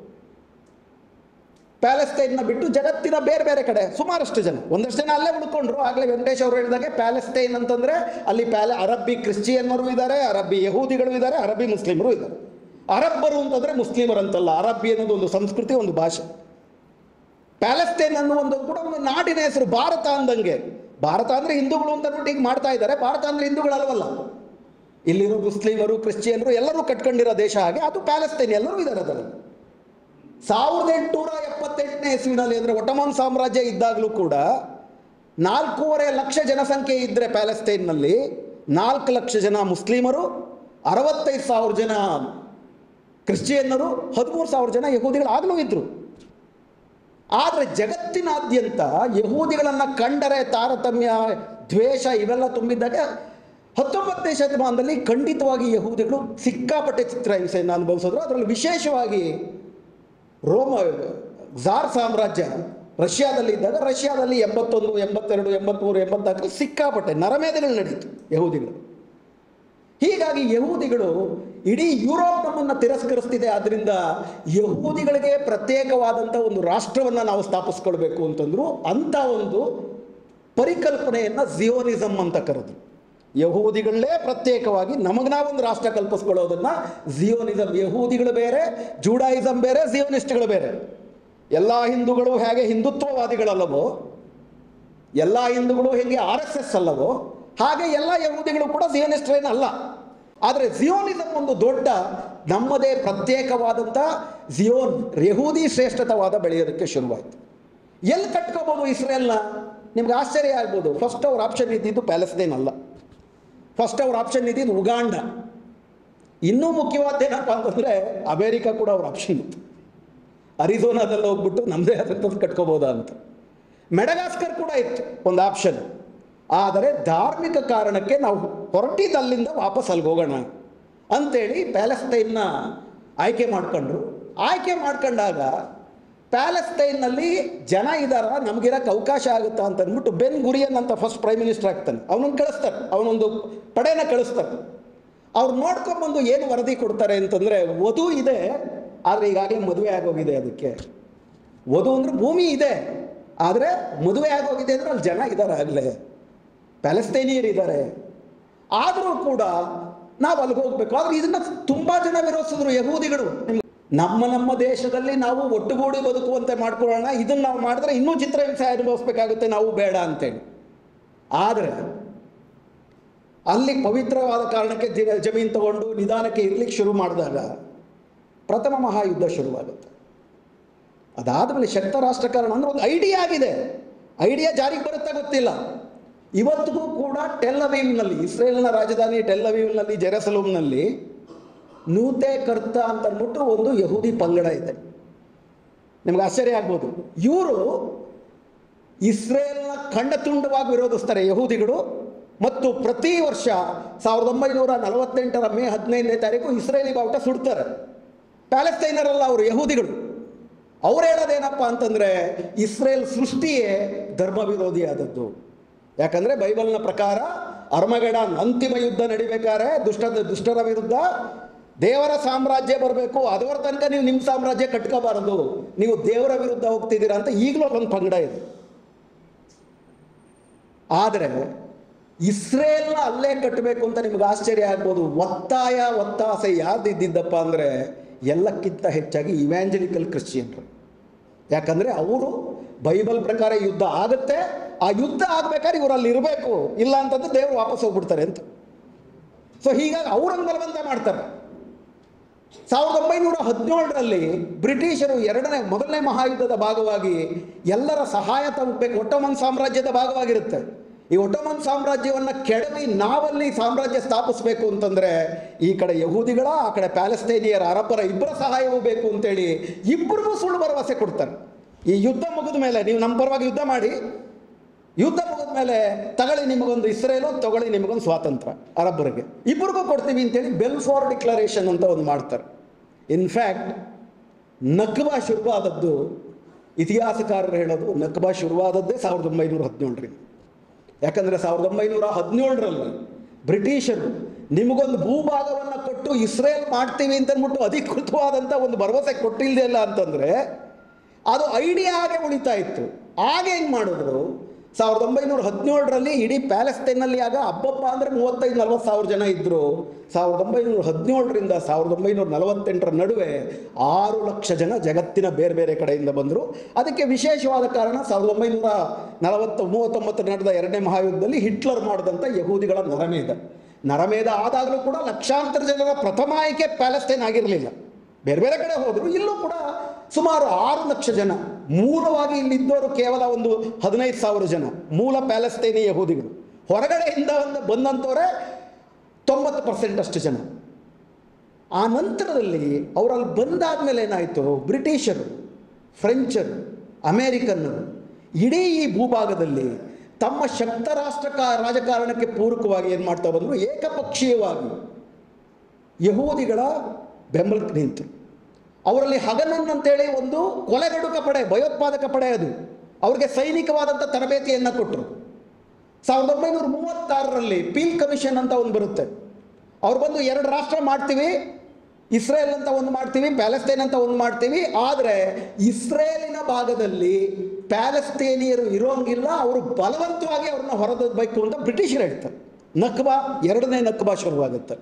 ಪ್ಯಾಲೆಸ್ತೈನ್ನ ಬಿಟ್ಟು ಜಗತ್ತಿನ ಬೇರೆ ಬೇರೆ ಕಡೆ ಸುಮಾರಷ್ಟು ಜನ ಒಂದಷ್ಟು ಜನ ಅಲ್ಲೇ ಉಳ್ಕೊಂಡ್ರು ಆಗಲೇ ವೆಂಕಟೇಶ್ ಅವರು ಹೇಳಿದಾಗೆ ಪ್ಯಾಲೆಸ್ತೈನ್ ಅಂತಂದ್ರೆ ಅಲ್ಲಿ ಪ್ಯಾಲೆ ಅರಬ್ಬಿ ಕ್ರಿಶ್ಚಿಯನ್ನರು ಇದ್ದಾರೆ ಅರಬ್ಬಿ ಯಹೂದಿಗಳು ಇದ್ದಾರೆ ಅರಬ್ಬಿ ಮುಸ್ಲಿಮರು ಇದ್ದಾರೆ ಅರಬ್ಬರು ಅಂತಂದ್ರೆ ಮುಸ್ಲಿಮರು ಅಂತಲ್ಲ ಅರಬ್ಬಿ ಅನ್ನೋದು ಒಂದು ಸಂಸ್ಕೃತಿ ಒಂದು ಭಾಷೆ ಪ್ಯಾಲೆಸ್ತೈನ್ ಅನ್ನೋ ಒಂದು ಕೂಡ ಒಂದು ನಾಡಿನ ಹೆಸರು ಭಾರತ ಅಂದಂಗೆ ಭಾರತ ಅಂದ್ರೆ ಹಿಂದೂಗಳು ಅಂತ ಅಂದ್ಬಿಟ್ಟು ಈಗ ಮಾಡ್ತಾ ಇದ್ದಾರೆ ಭಾರತ ಅಂದ್ರೆ ಹಿಂದೂಗಳಲ್ವಲ್ಲ ಇಲ್ಲಿರೋ ಮುಸ್ಲಿಮರು ಕ್ರಿಶ್ಚಿಯನ್ರು ಎಲ್ಲರೂ ಕಟ್ಕೊಂಡಿರೋ ದೇಶ ಹಾಗೆ ಅದು ಪ್ಯಾಲೆಸ್ತೈನ್ ಎಲ್ಲರೂ ಇದ್ದಾರೆ ಅದರಲ್ಲಿ ಸಾವಿರದ ಎಂಟುನೂರ ಎಪ್ಪತ್ತೆಂಟನೇ ಇಸ್ವಿನಲ್ಲಿ ಅಂದರೆ ಒಟಮನ್ ಸಾಮ್ರಾಜ್ಯ ಇದ್ದಾಗಲೂ ಕೂಡ ನಾಲ್ಕೂವರೆ ಲಕ್ಷ ಜನಸಂಖ್ಯೆ ಇದ್ದರೆ ಪ್ಯಾಲೆಸ್ತೈನ್ನಲ್ಲಿ ನಾಲ್ಕು ಲಕ್ಷ ಜನ ಮುಸ್ಲಿಮರು ಅರವತ್ತೈದು ಸಾವಿರ ಜನ ಕ್ರಿಶ್ಚಿಯನ್ನರು ಹದಿಮೂರು ಸಾವಿರ ಜನ ಯಹೂದಿಗಳು ಆಗಲೂ ಇದ್ದರು ಆದರೆ ಜಗತ್ತಿನಾದ್ಯಂತ ಯಹೂದಿಗಳನ್ನು ಕಂಡರೆ ತಾರತಮ್ಯ ದ್ವೇಷ ಇವೆಲ್ಲ ತುಂಬಿದ್ದಾಗ ಹತ್ತೊಂಬತ್ತನೇ ಶತಮಾನದಲ್ಲಿ ಖಂಡಿತವಾಗಿ ಯಹೂದಿಗಳು ಸಿಕ್ಕಾಪಟ್ಟೆ ಚಿತ್ರಹಿಂಸೆಯನ್ನು ಅನುಭವಿಸಿದ್ರು ಅದರಲ್ಲಿ ವಿಶೇಷವಾಗಿ ರೋಮ ಝಾರ್ ಸಾಮ್ರಾಜ್ಯ ರಷ್ಯಾದಲ್ಲಿ ಇದ್ದಾಗ ರಷ್ಯಾದಲ್ಲಿ ಎಂಬತ್ತೊಂದು ಎಂಬತ್ತೆರಡು ಎಂಬತ್ತ್ಮೂರು ಎಂಬತ್ನಾಲ್ಕು ಸಿಕ್ಕಾಪಟ್ಟೆ ನರಮೇಧಗಳು ನಡೀತು ಯಹೂದಿಗಳು ಹೀಗಾಗಿ ಯಹೂದಿಗಳು ಇಡೀ ಯುರೋಪ್ ನಮ್ಮನ್ನು ತಿರಸ್ಕರಿಸ್ತಿದೆ ಆದ್ದರಿಂದ ಯಹೂದಿಗಳಿಗೆ ಪ್ರತ್ಯೇಕವಾದಂಥ ಒಂದು ರಾಷ್ಟ್ರವನ್ನು ನಾವು ಸ್ಥಾಪಿಸ್ಕೊಳ್ಬೇಕು ಅಂತಂದ್ರು ಅಂಥ ಒಂದು ಪರಿಕಲ್ಪನೆಯನ್ನು ಜಿಯೋನಿಸಮ್ ಅಂತ ಕರೆದ್ರು ಯಹೂದಿಗಳೇ ಪ್ರತ್ಯೇಕವಾಗಿ ನಮಗೆ ನಾವೊಂದು ರಾಷ್ಟ್ರ ಕಲ್ಪಿಸ್ಕೊಳ್ಳೋದನ್ನ ಜಿಯೋನಿಸಮ್ ಯಹೂದಿಗಳು ಬೇರೆ ಜೂಡಾಯಿಸಮ್ ಬೇರೆ ಜಿಯೋನಿಸ್ಟ್ಗಳು ಬೇರೆ ಎಲ್ಲ ಹಿಂದೂಗಳು ಹೇಗೆ ಹಿಂದುತ್ವವಾದಿಗಳಲ್ಲವೋ ಎಲ್ಲ ಹಿಂದೂಗಳು ಹೇಗೆ ಆರ್ ಎಸ್ ಎಸ್ ಅಲ್ಲವೋ ಹಾಗೆ ಎಲ್ಲ ಯಹೂದಿಗಳು ಕೂಡ ಜಿಯೋನಿಸ್ಟ್ರೇನ್ ಅಲ್ಲ ಆದರೆ ಜಿಯೋನಿಸಮ್ ಒಂದು ದೊಡ್ಡ ನಮ್ಮದೇ ಪ್ರತ್ಯೇಕವಾದಂಥ ಜಿಯೋನ್ ಯಹೂದಿ ಶ್ರೇಷ್ಠತವಾದ ಬೆಳೆಯೋದಕ್ಕೆ ಶುರುವಾಯಿತು ಎಲ್ಲಿ ಕಟ್ಕೋಬೋದು ಇಸ್ರೇಲ್ನ ನಿಮ್ಗೆ ಆಶ್ಚರ್ಯ ಆಗ್ಬೋದು ಫಸ್ಟ್ ಅವ್ರ ಆಪ್ಷನ್ ಇದ್ದಿದ್ದು ಪ್ಯಾಲೆಸ್ತೈನ್ ಅಲ್ಲ ಫಸ್ಟ್ ಅವ್ರ ಆಪ್ಷನ್ ಇದ್ದಿದ್ದು ಉಗಾಂಡ ಇನ್ನೂ ಮುಖ್ಯವಾದ ಏನಪ್ಪ ಅಂತಂದರೆ ಅಮೇರಿಕಾ ಕೂಡ ಅವ್ರ ಆಪ್ಷನ್ ಇತ್ತು ಅರಿಜೋನಾದಲ್ಲಿ ಹೋಗ್ಬಿಟ್ಟು ನಮ್ಮದೇ ಆದಂಥದ್ದು ಕಟ್ಕೋಬೋದಾ ಅಂತ ಮೆಡಗಾಸ್ಕರ್ ಕೂಡ ಇತ್ತು ಒಂದು ಆಪ್ಷನ್ ಆದರೆ ಧಾರ್ಮಿಕ ಕಾರಣಕ್ಕೆ ನಾವು ಹೊರಟಿದ್ದು ಅಲ್ಲಿಂದ ವಾಪಸ್ ಅಲ್ಲಿಗೆ ಹೋಗೋಣ ಅಂತೇಳಿ ಪ್ಯಾಲೆಸ್ತೈನ್ನ ಆಯ್ಕೆ ಮಾಡ್ಕೊಂಡ್ರು ಆಯ್ಕೆ ಮಾಡ್ಕೊಂಡಾಗ ಪ್ಯಾಲೆಸ್ತೈನ್ನಲ್ಲಿ ಜನ ಇದ್ದಾರ ನಮಗಿರಕ್ಕೆ ಅವಕಾಶ ಆಗುತ್ತಾ ಅಂತ ಅಂದ್ಬಿಟ್ಟು ಬೆನ್ ಗುರಿಯನ್ ಅಂತ ಫಸ್ಟ್ ಪ್ರೈಮ್ ಮಿನಿಸ್ಟರ್ ಆಗ್ತಾನೆ ಅವನನ್ನು ಕಳಿಸ್ತಾರೆ ಅವನೊಂದು ಪಡೆನ ಕಳಿಸ್ತಾರೆ ಅವ್ರು ನೋಡ್ಕೊಂಬಂದು ಏನು ವರದಿ ಕೊಡ್ತಾರೆ ಅಂತಂದರೆ ವಧು ಇದೆ ಆದರೆ ಈಗಾಗಲೇ ಮದುವೆ ಆಗೋಗಿದೆ ಅದಕ್ಕೆ ವಧು ಅಂದರೆ ಭೂಮಿ ಇದೆ ಆದರೆ ಮದುವೆ ಆಗೋಗಿದೆ ಅಂದರೆ ಅಲ್ಲಿ ಜನ ಇದ್ದಾರೆ ಆಗಲೇ ಪ್ಯಾಲೆಸ್ತೈನಿಯರು ಇದ್ದಾರೆ ಆದರೂ ಕೂಡ ನಾವು ಅಲ್ಲಿಗೆ ಹೋಗ್ಬೇಕು ಆದರೆ ಇದನ್ನ ತುಂಬ ಜನ ವಿರೋಧಿಸಿದ್ರು ಯಹೂದಿಗಳು ನಮ್ಮ ನಮ್ಮ ದೇಶದಲ್ಲಿ ನಾವು ಒಟ್ಟುಗೂಡಿ ಬದುಕುವಂತೆ ಮಾಡ್ಕೊಳ್ಳೋಣ ಇದನ್ನು ನಾವು ಮಾಡಿದ್ರೆ ಇನ್ನೂ ಚಿತ್ರಹಿಂಸೆ ಅನುಭವಿಸ್ಬೇಕಾಗುತ್ತೆ ನಾವು ಬೇಡ ಅಂತೇಳಿ ಆದರೆ ಅಲ್ಲಿ ಪವಿತ್ರವಾದ ಕಾರಣಕ್ಕೆ ಜ- ಜಮೀನು ತಗೊಂಡು ನಿಧಾನಕ್ಕೆ ಇರ್ಲಿಕ್ಕೆ ಶುರು ಮಾಡಿದಾಗ ಪ್ರಥಮ ಮಹಾಯುದ್ಧ ಶುರುವಾಗುತ್ತೆ ಅದಾದಮೇಲೆ ಶಕ್ತ ರಾಷ್ಟ್ರಕರಣ ಅಂದ್ರೆ ಒಂದು ಐಡಿಯಾ ಆಗಿದೆ ಐಡಿಯಾ ಜಾರಿಗೆ ಬರುತ್ತಾ ಗೊತ್ತಿಲ್ಲ ಇವತ್ತಿಗೂ ಕೂಡ ಟೆಲ್ ಅವೀವ್ನಲ್ಲಿ ಇಸ್ರೇಲ್ನ ರಾಜಧಾನಿ ಟೆಲ್ ಅವೀವ್ನಲ್ಲಿ ಜೆರಸಲೂಮ್ನಲ್ಲಿ ನೂತೆ ಕರ್ತ ಅಂತ ಅಂದ್ಬಿಟ್ಟು ಒಂದು ಯಹೂದಿ ಪಂಗಡ ಇದೆ ನಿಮ್ಗೆ ಆಶ್ಚರ್ಯ ಆಗ್ಬೋದು ಇವರು ಇಸ್ರೇಲ್ನ ಖಂಡತುಂಡವಾಗಿ ವಿರೋಧಿಸ್ತಾರೆ ಯಹೂದಿಗಳು ಮತ್ತು ಪ್ರತಿ ವರ್ಷ ಸಾವಿರದ ಒಂಬೈನೂರ ನಲವತ್ತೆಂಟರ ಮೇ ಹದಿನೈದನೇ ತಾರೀಕು ಇಸ್ರೇಲಿ ಬಾವುಟ ಸುಡ್ತಾರೆ ಪ್ಯಾಲೆಸ್ತೈನರಲ್ಲ ಅವರು ಯಹೂದಿಗಳು ಅವ್ರು ಹೇಳೋದೇನಪ್ಪ ಅಂತಂದರೆ ಇಸ್ರೇಲ್ ಸೃಷ್ಟಿಯೇ ಧರ್ಮ ವಿರೋಧಿಯಾದದ್ದು ಯಾಕಂದರೆ ಬೈಬಲ್ನ ಪ್ರಕಾರ ಅರ್ಮಗಡನ್ ಅಂತಿಮ ಯುದ್ಧ ನಡಿಬೇಕಾದ್ರೆ ದುಷ್ಟ ದುಷ್ಟರ ವಿರುದ್ಧ ದೇವರ ಸಾಮ್ರಾಜ್ಯ ಬರಬೇಕು ಅದರ ತನಕ ನೀವು ನಿಮ್ಮ ಸಾಮ್ರಾಜ್ಯ ಕಟ್ಕೋಬಾರದು ನೀವು ದೇವರ ವಿರುದ್ಧ ಹೋಗ್ತಿದ್ದೀರಾ ಅಂತ ಈಗಲೂ ಒಂದು ಪಂಗಡ ಇದೆ ಆದರೆ ಇಸ್ರೇಲ್ನ ಅಲ್ಲೇ ಕಟ್ಟಬೇಕು ಅಂತ ನಿಮ್ಗೆ ಆಶ್ಚರ್ಯ ಆಗ್ಬೋದು ಒತ್ತಾಯ ಒತ್ತಾಸೆ ಯಾರ್ದಿದ್ದಪ್ಪ ಅಂದರೆ ಎಲ್ಲಕ್ಕಿಂತ ಹೆಚ್ಚಾಗಿ ಇವ್ಯಾಂಜಲಿಕಲ್ ಕ್ರಿಶ್ಚಿಯನ್ರು ಯಾಕಂದರೆ ಅವರು ಬೈಬಲ್ ಪ್ರಕಾರ ಯುದ್ಧ ಆಗುತ್ತೆ ಆ ಯುದ್ಧ ಆಗ್ಬೇಕಾದ್ರೆ ಇವರು ಅಲ್ಲಿ ಇರಬೇಕು ಇಲ್ಲ ಅಂತಂದ್ರೆ ದೇವರು ವಾಪಸ್ ಹೋಗ್ಬಿಡ್ತಾರೆ ಅಂತ ಸೊ ಹೀಗಾಗಿ ಅವ್ರಂಗೆ ಬಲವಂತ ಮಾಡ್ತಾರೆ ಸಾವಿರದ ಒಂಬೈನೂರ ಹದಿನೇಳರಲ್ಲಿ ಬ್ರಿಟಿಷರು ಎರಡನೇ ಮೊದಲನೇ ಮಹಾಯುದ್ಧದ ಭಾಗವಾಗಿ ಎಲ್ಲರ ಸಹಾಯ ತಗೋಬೇಕು ಒಟ್ಟೋಮನ್ ಸಾಮ್ರಾಜ್ಯದ ಭಾಗವಾಗಿರುತ್ತೆ ಈ ಒಟ್ಟೋಮನ್ ಸಾಮ್ರಾಜ್ಯವನ್ನು ಕೆಡವಿ ನಾವಲ್ಲಿ ಸಾಮ್ರಾಜ್ಯ ಸ್ಥಾಪಿಸಬೇಕು ಅಂತಂದ್ರೆ ಈ ಕಡೆ ಯಹೂದಿಗಳ ಆ ಕಡೆ ಪ್ಯಾಲೆಸ್ತೈನಿಯರ ಅರಬ್ಬರ ಇಬ್ಬರ ಸಹಾಯವೂ ಬೇಕು ಅಂತೇಳಿ ಇಬ್ಬರಿಗೂ ಸುಳ್ಳು ಭರವಸೆ ಕೊಡ್ತಾರೆ ಈ ಯುದ್ಧ ಮುಗಿದ ಮೇಲೆ ನೀವು ನಮ್ಮ ಪರವಾಗಿ ಯುದ್ಧ ಮಾಡಿ ಯುದ್ಧ ಮುಗಿದ ಮೇಲೆ ತಗೊಳ್ಳಿ ನಿಮಗೊಂದು ಇಸ್ರೇಲು ತಗೊಳ್ಳಿ ನಿಮಗೊಂದು ಸ್ವಾತಂತ್ರ್ಯ ಅರಬ್ಬರಿಗೆ ಇಬ್ಬರಿಗೂ ಕೊಡ್ತೀವಿ ಅಂತೇಳಿ ಬೆಲ್ಫೋರ್ ಡಿಕ್ಲರೇಷನ್ ಅಂತ ಒಂದು ಮಾಡ್ತಾರೆ ಇನ್ಫ್ಯಾಕ್ಟ್ ನಕ್ಬಾ ಶುರುವಾದದ್ದು ಇತಿಹಾಸಕಾರರು ಹೇಳೋದು ನಕ್ಬಾ ಶುರುವಾದದ್ದೇ ಸಾವಿರದ ಒಂಬೈನೂರ ಹದಿನೇಳರಿಂದ ಯಾಕಂದರೆ ಸಾವಿರದ ಒಂಬೈನೂರ ಹದಿನೇಳರಲ್ಲಿ ಬ್ರಿಟಿಷರು ನಿಮಗೊಂದು ಭೂಭಾಗವನ್ನು ಕೊಟ್ಟು ಇಸ್ರೇಲ್ ಮಾಡ್ತೀವಿ ಅಂತ ಅಂದ್ಬಿಟ್ಟು ಅಧಿಕೃತವಾದಂಥ ಒಂದು ಭರವಸೆ ಕೊಟ್ಟಿಲ್ಲದಿಲ್ಲ ಅಂತಂದರೆ ಅದು ಐಡಿಯಾಗೆ ಉಳಿತಾ ಇತ್ತು ಆಗ ಹೆಂಗೆ ಮಾಡಿದ್ರು ಸಾವಿರದ ಒಂಬೈನೂರ ಹದಿನೇಳರಲ್ಲಿ ಇಡೀ ಪ್ಯಾಲೆಸ್ತೈನಲ್ಲಿ ಆಗ ಹಬ್ಬಪ್ಪ ಅಂದರೆ ಮೂವತ್ತೈದು ನಲ್ವತ್ತು ಸಾವಿರ ಜನ ಇದ್ದರು ಸಾವಿರದ ಒಂಬೈನೂರ ಹದಿನೇಳರಿಂದ ಸಾವಿರದ ಒಂಬೈನೂರ ನಲವತ್ತೆಂಟರ ನಡುವೆ ಆರು ಲಕ್ಷ ಜನ ಜಗತ್ತಿನ ಬೇರೆ ಬೇರೆ ಕಡೆಯಿಂದ ಬಂದರು ಅದಕ್ಕೆ ವಿಶೇಷವಾದ ಕಾರಣ ಸಾವಿರದ ಒಂಬೈನೂರ ನಲವತ್ತು ಮೂವತ್ತೊಂಬತ್ತರ ನಡೆದ ಎರಡನೇ ಮಹಾಯುದ್ಧದಲ್ಲಿ ಹಿಟ್ಲರ್ ಮಾಡಿದಂಥ ಯಹೂದಿಗಳ ನರಮೇಧ ನರಮೇಧ ಆದಾಗಲೂ ಕೂಡ ಲಕ್ಷಾಂತರ ಜನರ ಪ್ರಥಮ ಆಯ್ಕೆ ಪ್ಯಾಲೆಸ್ತೈನ್ ಆಗಿರಲಿಲ್ಲ ಬೇರೆ ಬೇರೆ ಕಡೆ ಹೋದರು ಇಲ್ಲೂ ಕೂಡ ಸುಮಾರು ಆರು ಲಕ್ಷ ಜನ ಮೂಲವಾಗಿ ಇಲ್ಲಿದ್ದವರು ಕೇವಲ ಒಂದು ಹದಿನೈದು ಸಾವಿರ ಜನ ಮೂಲ ಪ್ಯಾಲೆಸ್ತೈನಿ ಯಹೂದಿಗಳು ಹೊರಗಡೆಯಿಂದ ಒಂದು ಬಂದಂಥವರೇ ತೊಂಬತ್ತು ಪರ್ಸೆಂಟ್ ಅಷ್ಟು ಜನ ಆ ನಂತರದಲ್ಲಿ ಅವರಲ್ಲಿ ಬಂದಾದ್ಮೇಲೆ ಏನಾಯಿತು ಬ್ರಿಟಿಷರು ಫ್ರೆಂಚರು ಅಮೇರಿಕನ್ನರು ಇಡೀ ಈ ಭೂಭಾಗದಲ್ಲಿ ತಮ್ಮ ಶಕ್ತ ರಾಷ್ಟ್ರ ಕಾ- ರಾಜಕಾರಣಕ್ಕೆ ಪೂರಕವಾಗಿ ಏನು ಮಾಡ್ತಾ ಬಂದರು ಏಕಪಕ್ಷೀಯವಾಗಿ ಯಹೂದಿಗಳ ಬೆಂಬಲಕ್ಕೆ ನಿಂತು ಅವರಲ್ಲಿ ಹಗನನ್ ಅಂತೇಳಿ ಒಂದು ಕೊಲೆಗಡುಕ ಪಡೆ ಭಯೋತ್ಪಾದಕ ಪಡೆ ಅದು ಅವ್ರಿಗೆ ಸೈನಿಕವಾದಂಥ ತರಬೇತಿಯನ್ನು ಕೊಟ್ಟರು ಸಾವಿರದ ಒಂಬೈನೂರ ಮೂವತ್ತಾರರಲ್ಲಿ ಪೀಲ್ ಕಮಿಷನ್ ಅಂತ ಒಂದು ಬರುತ್ತೆ ಅವ್ರು ಬಂದು ಎರಡು ರಾಷ್ಟ್ರ ಮಾಡ್ತೀವಿ ಇಸ್ರೇಲ್ ಅಂತ ಒಂದು ಮಾಡ್ತೀವಿ ಪ್ಯಾಲೆಸ್ತೈನ್ ಅಂತ ಒಂದು ಮಾಡ್ತೀವಿ ಆದರೆ ಇಸ್ರೇಲಿನ ಭಾಗದಲ್ಲಿ ಪ್ಯಾಲೆಸ್ತೇನಿಯರು ಇರೋಂಗಿಲ್ಲ ಅವರು ಬಲವಂತವಾಗಿ ಅವ್ರನ್ನ ಹೊರದಬೇಕು ಅಂತ ಬ್ರಿಟಿಷರು ಹೇಳ್ತಾರೆ ನಕ್ಬಾ ಎರಡನೇ ನಕ್ಬಾ ಶುರುವಾಗುತ್ತೆ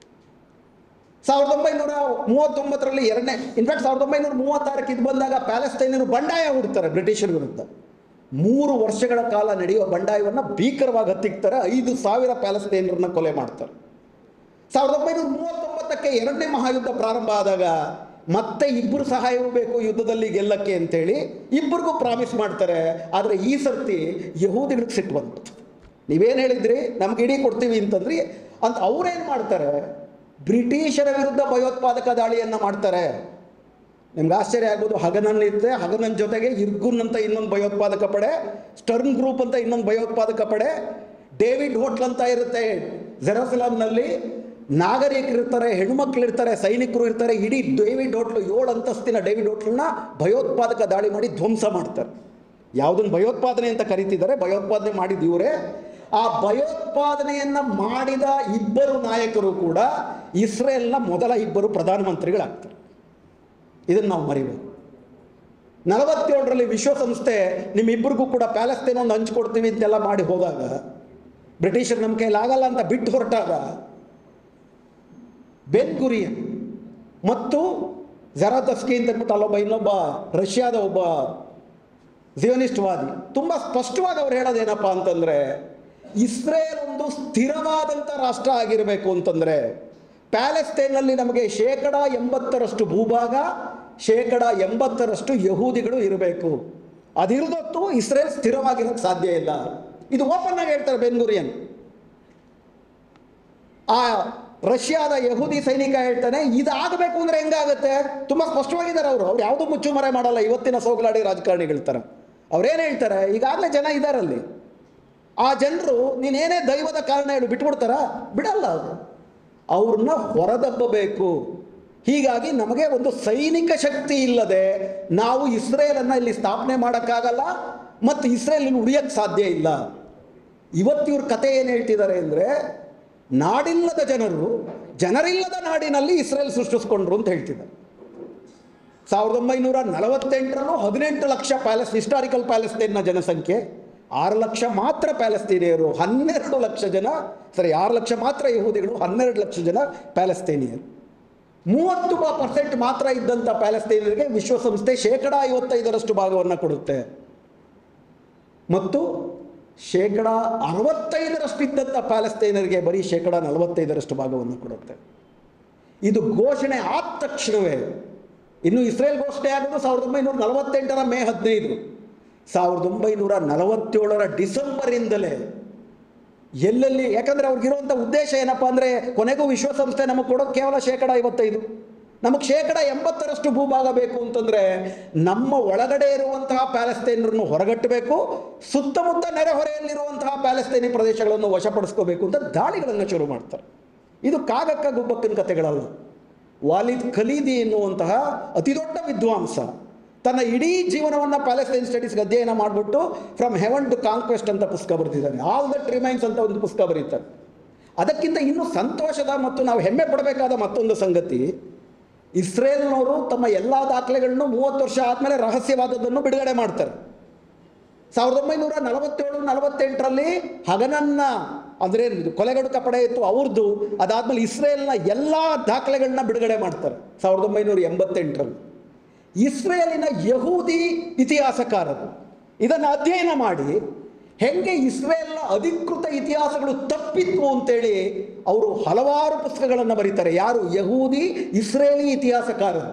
ಸಾವಿರದ ಒಂಬೈನೂರ ಮೂವತ್ತೊಂಬತ್ತರಲ್ಲಿ ಎರಡನೇ ಇನ್ಫ್ಯಾಕ್ಟ್ ಸಾವಿರದ ಒಂಬೈನೂರ ಮೂವತ್ತಾರಕ್ಕೆ ಇದು ಬಂದಾಗ ಪ್ಯಾಲೆಸ್ತೈನರು ಬಂಡಾಯ ಹೂಡ್ತಾರೆ ಬ್ರಿಟಿಷರ ವಿರುದ್ಧ ಮೂರು ವರ್ಷಗಳ ಕಾಲ ನಡೆಯುವ ಬಂಡಾಯವನ್ನು ಭೀಕರವಾಗಿ ಹತ್ತಿಕ್ತಾರೆ ಐದು ಸಾವಿರ ಪ್ಯಾಲೆಸ್ತೈನರನ್ನ ಕೊಲೆ ಮಾಡ್ತಾರೆ ಸಾವಿರದ ಒಂಬೈನೂರ ಮೂವತ್ತೊಂಬತ್ತಕ್ಕೆ ಎರಡನೇ ಮಹಾಯುದ್ಧ ಪ್ರಾರಂಭ ಆದಾಗ ಮತ್ತೆ ಇಬ್ಬರು ಸಹಾಯವೂ ಬೇಕು ಯುದ್ಧದಲ್ಲಿ ಗೆಲ್ಲಕ್ಕೆ ಅಂತೇಳಿ ಇಬ್ಬರಿಗೂ ಪ್ರಾಮಿಸ್ ಮಾಡ್ತಾರೆ ಆದರೆ ಈ ಸರ್ತಿ ಯಹೂದಿಗಳಿಗೆ ಸಿಟ್ಟು ಬಂತು ನೀವೇನು ಹೇಳಿದ್ರಿ ನಮ್ಗೆ ಇಡೀ ಕೊಡ್ತೀವಿ ಅಂತಂದ್ರಿ ಅಂತ ಅವ್ರೇನು ಮಾಡ್ತಾರೆ ಬ್ರಿಟಿಷರ ವಿರುದ್ಧ ಭಯೋತ್ಪಾದಕ ದಾಳಿಯನ್ನು ಮಾಡ್ತಾರೆ ನಿಮ್ಗೆ ಆಶ್ಚರ್ಯ ಆಗ್ಬೋದು ಹಗನನ್ ಇರುತ್ತೆ ಹಗನನ್ ಜೊತೆಗೆ ಇರ್ಗುನ್ ಅಂತ ಇನ್ನೊಂದು ಭಯೋತ್ಪಾದಕ ಪಡೆ ಸ್ಟರ್ನ್ ಗ್ರೂಪ್ ಅಂತ ಇನ್ನೊಂದು ಭಯೋತ್ಪಾದಕ ಪಡೆ ಡೇವಿಡ್ ಹೋಟ್ಲ್ ಅಂತ ಇರುತ್ತೆ ಜೆರೂಸಲಂನಲ್ಲಿ ನಾಗರಿಕರು ಇರ್ತಾರೆ ಹೆಣ್ಮಕ್ಳು ಇರ್ತಾರೆ ಸೈನಿಕರು ಇರ್ತಾರೆ ಇಡೀ ಡೇವಿಡ್ ಹೋಟ್ಲು ಏಳು ಅಂತಸ್ತಿನ ಡೇವಿಡ್ ಹೋಟ್ಲನ್ನ ಭಯೋತ್ಪಾದಕ ದಾಳಿ ಮಾಡಿ ಧ್ವಂಸ ಮಾಡ್ತಾರೆ ಯಾವುದನ್ನು ಭಯೋತ್ಪಾದನೆ ಅಂತ ಕರಿತಿದ್ದಾರೆ ಭಯೋತ್ಪಾದನೆ ಮಾಡಿದ ಇವರೇ ಆ ಭಯೋತ್ಪಾದನೆಯನ್ನು ಮಾಡಿದ ಇಬ್ಬರು ನಾಯಕರು ಕೂಡ ಇಸ್ರೇಲ್ನ ಮೊದಲ ಇಬ್ಬರು ಪ್ರಧಾನಮಂತ್ರಿಗಳಾಗ್ತಾರೆ ಇದನ್ನು ನಾವು ಮರಿಬೇಕು ನಲವತ್ತೇಳರಲ್ಲಿ ವಿಶ್ವಸಂಸ್ಥೆ ನಿಮ್ಮಿಬ್ಬರಿಗೂ ಕೂಡ ಪ್ಯಾಲೆಸ್ತೇನ್ ಒಂದು ಹಂಚ್ಕೊಡ್ತೀವಿ ಅಂತೆಲ್ಲ ಮಾಡಿ ಹೋದಾಗ ಬ್ರಿಟಿಷರು ನಮ್ಮ ಕೈಯಲ್ಲಿ ಆಗಲ್ಲ ಅಂತ ಬಿಟ್ಟು ಹೊರಟಾಗ ಬೆನ್ ಗುರಿಯನ್ ಮತ್ತು ಜರಾತಸ್ಕಿ ಅಂತ ಅಂದ್ಬಿಟ್ಟು ಅಲ್ಲೊಬ್ಬ ಇನ್ನೊಬ್ಬ ರಷ್ಯಾದ ಒಬ್ಬ ಜಿಯೋನಿಸ್ಟ್ ವಾದಿ ತುಂಬ ಸ್ಪಷ್ಟವಾಗಿ ಅವ್ರು ಹೇಳೋದೇನಪ್ಪ ಅಂತಂದರೆ ಇಸ್ರೇಲ್ ಒಂದು ಸ್ಥಿರವಾದಂಥ ರಾಷ್ಟ್ರ ಆಗಿರಬೇಕು ಅಂತಂದರೆ ಪ್ಯಾಲೆಸ್ತೈನಲ್ಲಿ ನಮಗೆ ಶೇಕಡ ಎಂಬತ್ತರಷ್ಟು ಭೂಭಾಗ ಶೇಕಡ ಎಂಬತ್ತರಷ್ಟು ಯಹೂದಿಗಳು ಇರಬೇಕು ಅದಿರದೊತ್ತು ಇಸ್ರೇಲ್ ಸ್ಥಿರವಾಗಿರೋಕ್ಕೆ ಸಾಧ್ಯ ಇಲ್ಲ ಇದು ಓಪನ್ ಆಗಿ ಹೇಳ್ತಾರೆ ಬೆನ್ಗುರಿಯನ್ ಆ ರಷ್ಯಾದ ಯಹೂದಿ ಸೈನಿಕ ಹೇಳ್ತಾನೆ ಇದಾಗಬೇಕು ಅಂದ್ರೆ ಹೆಂಗಾಗುತ್ತೆ ತುಂಬಾ ಸ್ಪಷ್ಟವಾಗಿದ್ದಾರೆ ಅವರು ಅವ್ರು ಯಾವುದೂ ಮುಚ್ಚುಮರೆ ಮಾಡಲ್ಲ ಇವತ್ತಿನ ಸೋಗಲಾಡಿ ರಾಜಕಾರಣಿಗಳ ಥರ ಅವ್ರೇನು ಹೇಳ್ತಾರೆ ಈಗಾಗಲೇ ಜನ ಇದ್ದಾರಲ್ಲಿ ಆ ಜನರು ನೀನೇನೇ ದೈವದ ಕಾರಣ ಹೇಳಿ ಬಿಟ್ಬಿಡ್ತಾರ ಬಿಡಲ್ಲ ಅವರು ಅವ್ರನ್ನ ಹೊರದಬ್ಬಬೇಕು ಹೀಗಾಗಿ ನಮಗೆ ಒಂದು ಸೈನಿಕ ಶಕ್ತಿ ಇಲ್ಲದೆ ನಾವು ಇಸ್ರೇಲನ್ನು ಇಲ್ಲಿ ಸ್ಥಾಪನೆ ಮಾಡೋಕ್ಕಾಗಲ್ಲ ಮತ್ತು ಇಸ್ರೇಲ್ ಇಲ್ಲಿ ಉಳಿಯಕ್ಕೆ ಸಾಧ್ಯ ಇಲ್ಲ ಇವತ್ತು ಇವ್ರ ಕತೆ ಏನು ಹೇಳ್ತಿದ್ದಾರೆ ಅಂದರೆ ನಾಡಿಲ್ಲದ ಜನರು ಜನರಿಲ್ಲದ ನಾಡಿನಲ್ಲಿ ಇಸ್ರೇಲ್ ಸೃಷ್ಟಿಸ್ಕೊಂಡ್ರು ಅಂತ ಹೇಳ್ತಿದ್ದಾರೆ ಸಾವಿರದ ಒಂಬೈನೂರ ನಲವತ್ತೆಂಟರಲ್ಲೂ ಹದಿನೆಂಟು ಲಕ್ಷ ಪ್ಯಾಲೆಸ್ ಹಿಸ್ಟಾರಿಕಲ್ ಪ್ಯಾಲೆಸ್ತೇನ್ನ ಜನಸಂಖ್ಯೆ ಆರು ಲಕ್ಷ ಮಾತ್ರ ಪ್ಯಾಲೆಸ್ತೀನಿಯರು ಹನ್ನೆರಡು ಲಕ್ಷ ಜನ ಸರಿ ಆರು ಲಕ್ಷ ಮಾತ್ರ ಯಹೂದಿಗಳು ಹನ್ನೆರಡು ಲಕ್ಷ ಜನ ಪ್ಯಾಲೆಸ್ತೇನಿಯರು ಮೂವತ್ತು ಪರ್ಸೆಂಟ್ ಮಾತ್ರ ಇದ್ದಂಥ ಪ್ಯಾಲೆಸ್ತೇನಿಯರಿಗೆ ವಿಶ್ವಸಂಸ್ಥೆ ಶೇಕಡ ಐವತ್ತೈದರಷ್ಟು ಭಾಗವನ್ನು ಕೊಡುತ್ತೆ ಮತ್ತು ಶೇಕಡ ಅರವತ್ತೈದರಷ್ಟು ಇದ್ದಂಥ ಪ್ಯಾಲೆಸ್ತೇನರಿಗೆ ಬರೀ ಶೇಕಡ ನಲವತ್ತೈದರಷ್ಟು ಭಾಗವನ್ನು ಕೊಡುತ್ತೆ ಇದು ಘೋಷಣೆ ಆದ ತಕ್ಷಣವೇ ಇನ್ನು ಇಸ್ರೇಲ್ ಘೋಷಣೆ ಆಗೋದು ಸಾವಿರದ ಒಂಬೈನೂರ ನಲವತ್ತೆಂಟರ ಮೇ ಹದಿನೈದು ಸಾವಿರದ ಒಂಬೈನೂರ ನಲವತ್ತೇಳರ ಡಿಸೆಂಬರಿಂದಲೇ ಎಲ್ಲೆಲ್ಲಿ ಯಾಕಂದರೆ ಅವ್ರಿಗಿರುವಂಥ ಉದ್ದೇಶ ಏನಪ್ಪ ಅಂದರೆ ಕೊನೆಗೂ ವಿಶ್ವಸಂಸ್ಥೆ ನಮಗೆ ಕೊಡೋದು ಕೇವಲ ಶೇಕಡ ಐವತ್ತೈದು ನಮಗೆ ಶೇಕಡ ಎಂಬತ್ತರಷ್ಟು ಭೂಭಾಗ ಬೇಕು ಅಂತಂದರೆ ನಮ್ಮ ಒಳಗಡೆ ಇರುವಂತಹ ಪ್ಯಾಲೆಸ್ತೇನರನ್ನು ಹೊರಗಟ್ಟಬೇಕು ಸುತ್ತಮುತ್ತ ನೆರೆಹೊರೆಯಲ್ಲಿರುವಂತಹ ಪ್ಯಾಲೆಸ್ತೇನಿ ಪ್ರದೇಶಗಳನ್ನು ವಶಪಡಿಸ್ಕೋಬೇಕು ಅಂತ ದಾಳಿಗಳನ್ನು ಶುರು ಮಾಡ್ತಾರೆ ಇದು ಕಾಗಕ್ಕ ಗುಬ್ಬಕ್ಕನ ಕಥೆಗಳಲ್ಲ ವಾಲಿದ್ ಖಲೀದಿ ಎನ್ನುವಂತಹ ಅತಿದೊಡ್ಡ ವಿದ್ವಾಂಸ ತನ್ನ ಇಡೀ ಜೀವನವನ್ನು ಪ್ಯಾಲೆಸ್ತೈನ್ ಸ್ಟಡೀಸ್ಗೆ ಅಧ್ಯಯನ ಮಾಡಿಬಿಟ್ಟು ಫ್ರಮ್ ಹೆವನ್ ಟು ಕಾಂಕ್ವೆಸ್ಟ್ ಅಂತ ಪುಸ್ತಕ ಬರೆದಿದ್ದಾನೆ ಆಲ್ ದಟ್ ರಿಮೈನ್ಸ್ ಅಂತ ಒಂದು ಪುಸ್ತಕ ಬರೀತಾರೆ ಅದಕ್ಕಿಂತ ಇನ್ನೂ ಸಂತೋಷದ ಮತ್ತು ನಾವು ಹೆಮ್ಮೆ ಪಡಬೇಕಾದ ಮತ್ತೊಂದು ಸಂಗತಿ ಇಸ್ರೇಲ್ನವರು ತಮ್ಮ ಎಲ್ಲ ದಾಖಲೆಗಳನ್ನು ಮೂವತ್ತು ವರ್ಷ ಆದಮೇಲೆ ರಹಸ್ಯವಾದದ್ದನ್ನು ಬಿಡುಗಡೆ ಮಾಡ್ತಾರೆ ಸಾವಿರದ ಒಂಬೈನೂರ ನಲವತ್ತೇಳು ನಲವತ್ತೆಂಟರಲ್ಲಿ ಹಗನನ್ನ ಅಂದರೆ ಕೊಲೆಗಡುಕ ಪಡೆ ಇತ್ತು ಅವ್ರದ್ದು ಅದಾದ್ಮೇಲೆ ಇಸ್ರೇಲ್ನ ಎಲ್ಲ ದಾಖಲೆಗಳನ್ನ ಬಿಡುಗಡೆ ಮಾಡ್ತಾರೆ ಸಾವಿರದ ಒಂಬೈನೂರ ಎಂಬತ್ತೆಂಟರಲ್ಲಿ ಇಸ್ರೇಲಿನ ಯಹೂದಿ ಇತಿಹಾಸಕಾರರು ಇದನ್ನು ಅಧ್ಯಯನ ಮಾಡಿ ಹೆಂಗೆ ಇಸ್ರೇಲ್ನ ಅಧಿಕೃತ ಇತಿಹಾಸಗಳು ತಪ್ಪಿತ್ತು ಅಂತೇಳಿ ಅವರು ಹಲವಾರು ಪುಸ್ತಕಗಳನ್ನು ಬರೀತಾರೆ ಯಾರು ಯಹೂದಿ ಇಸ್ರೇಲಿ ಇತಿಹಾಸಕಾರರು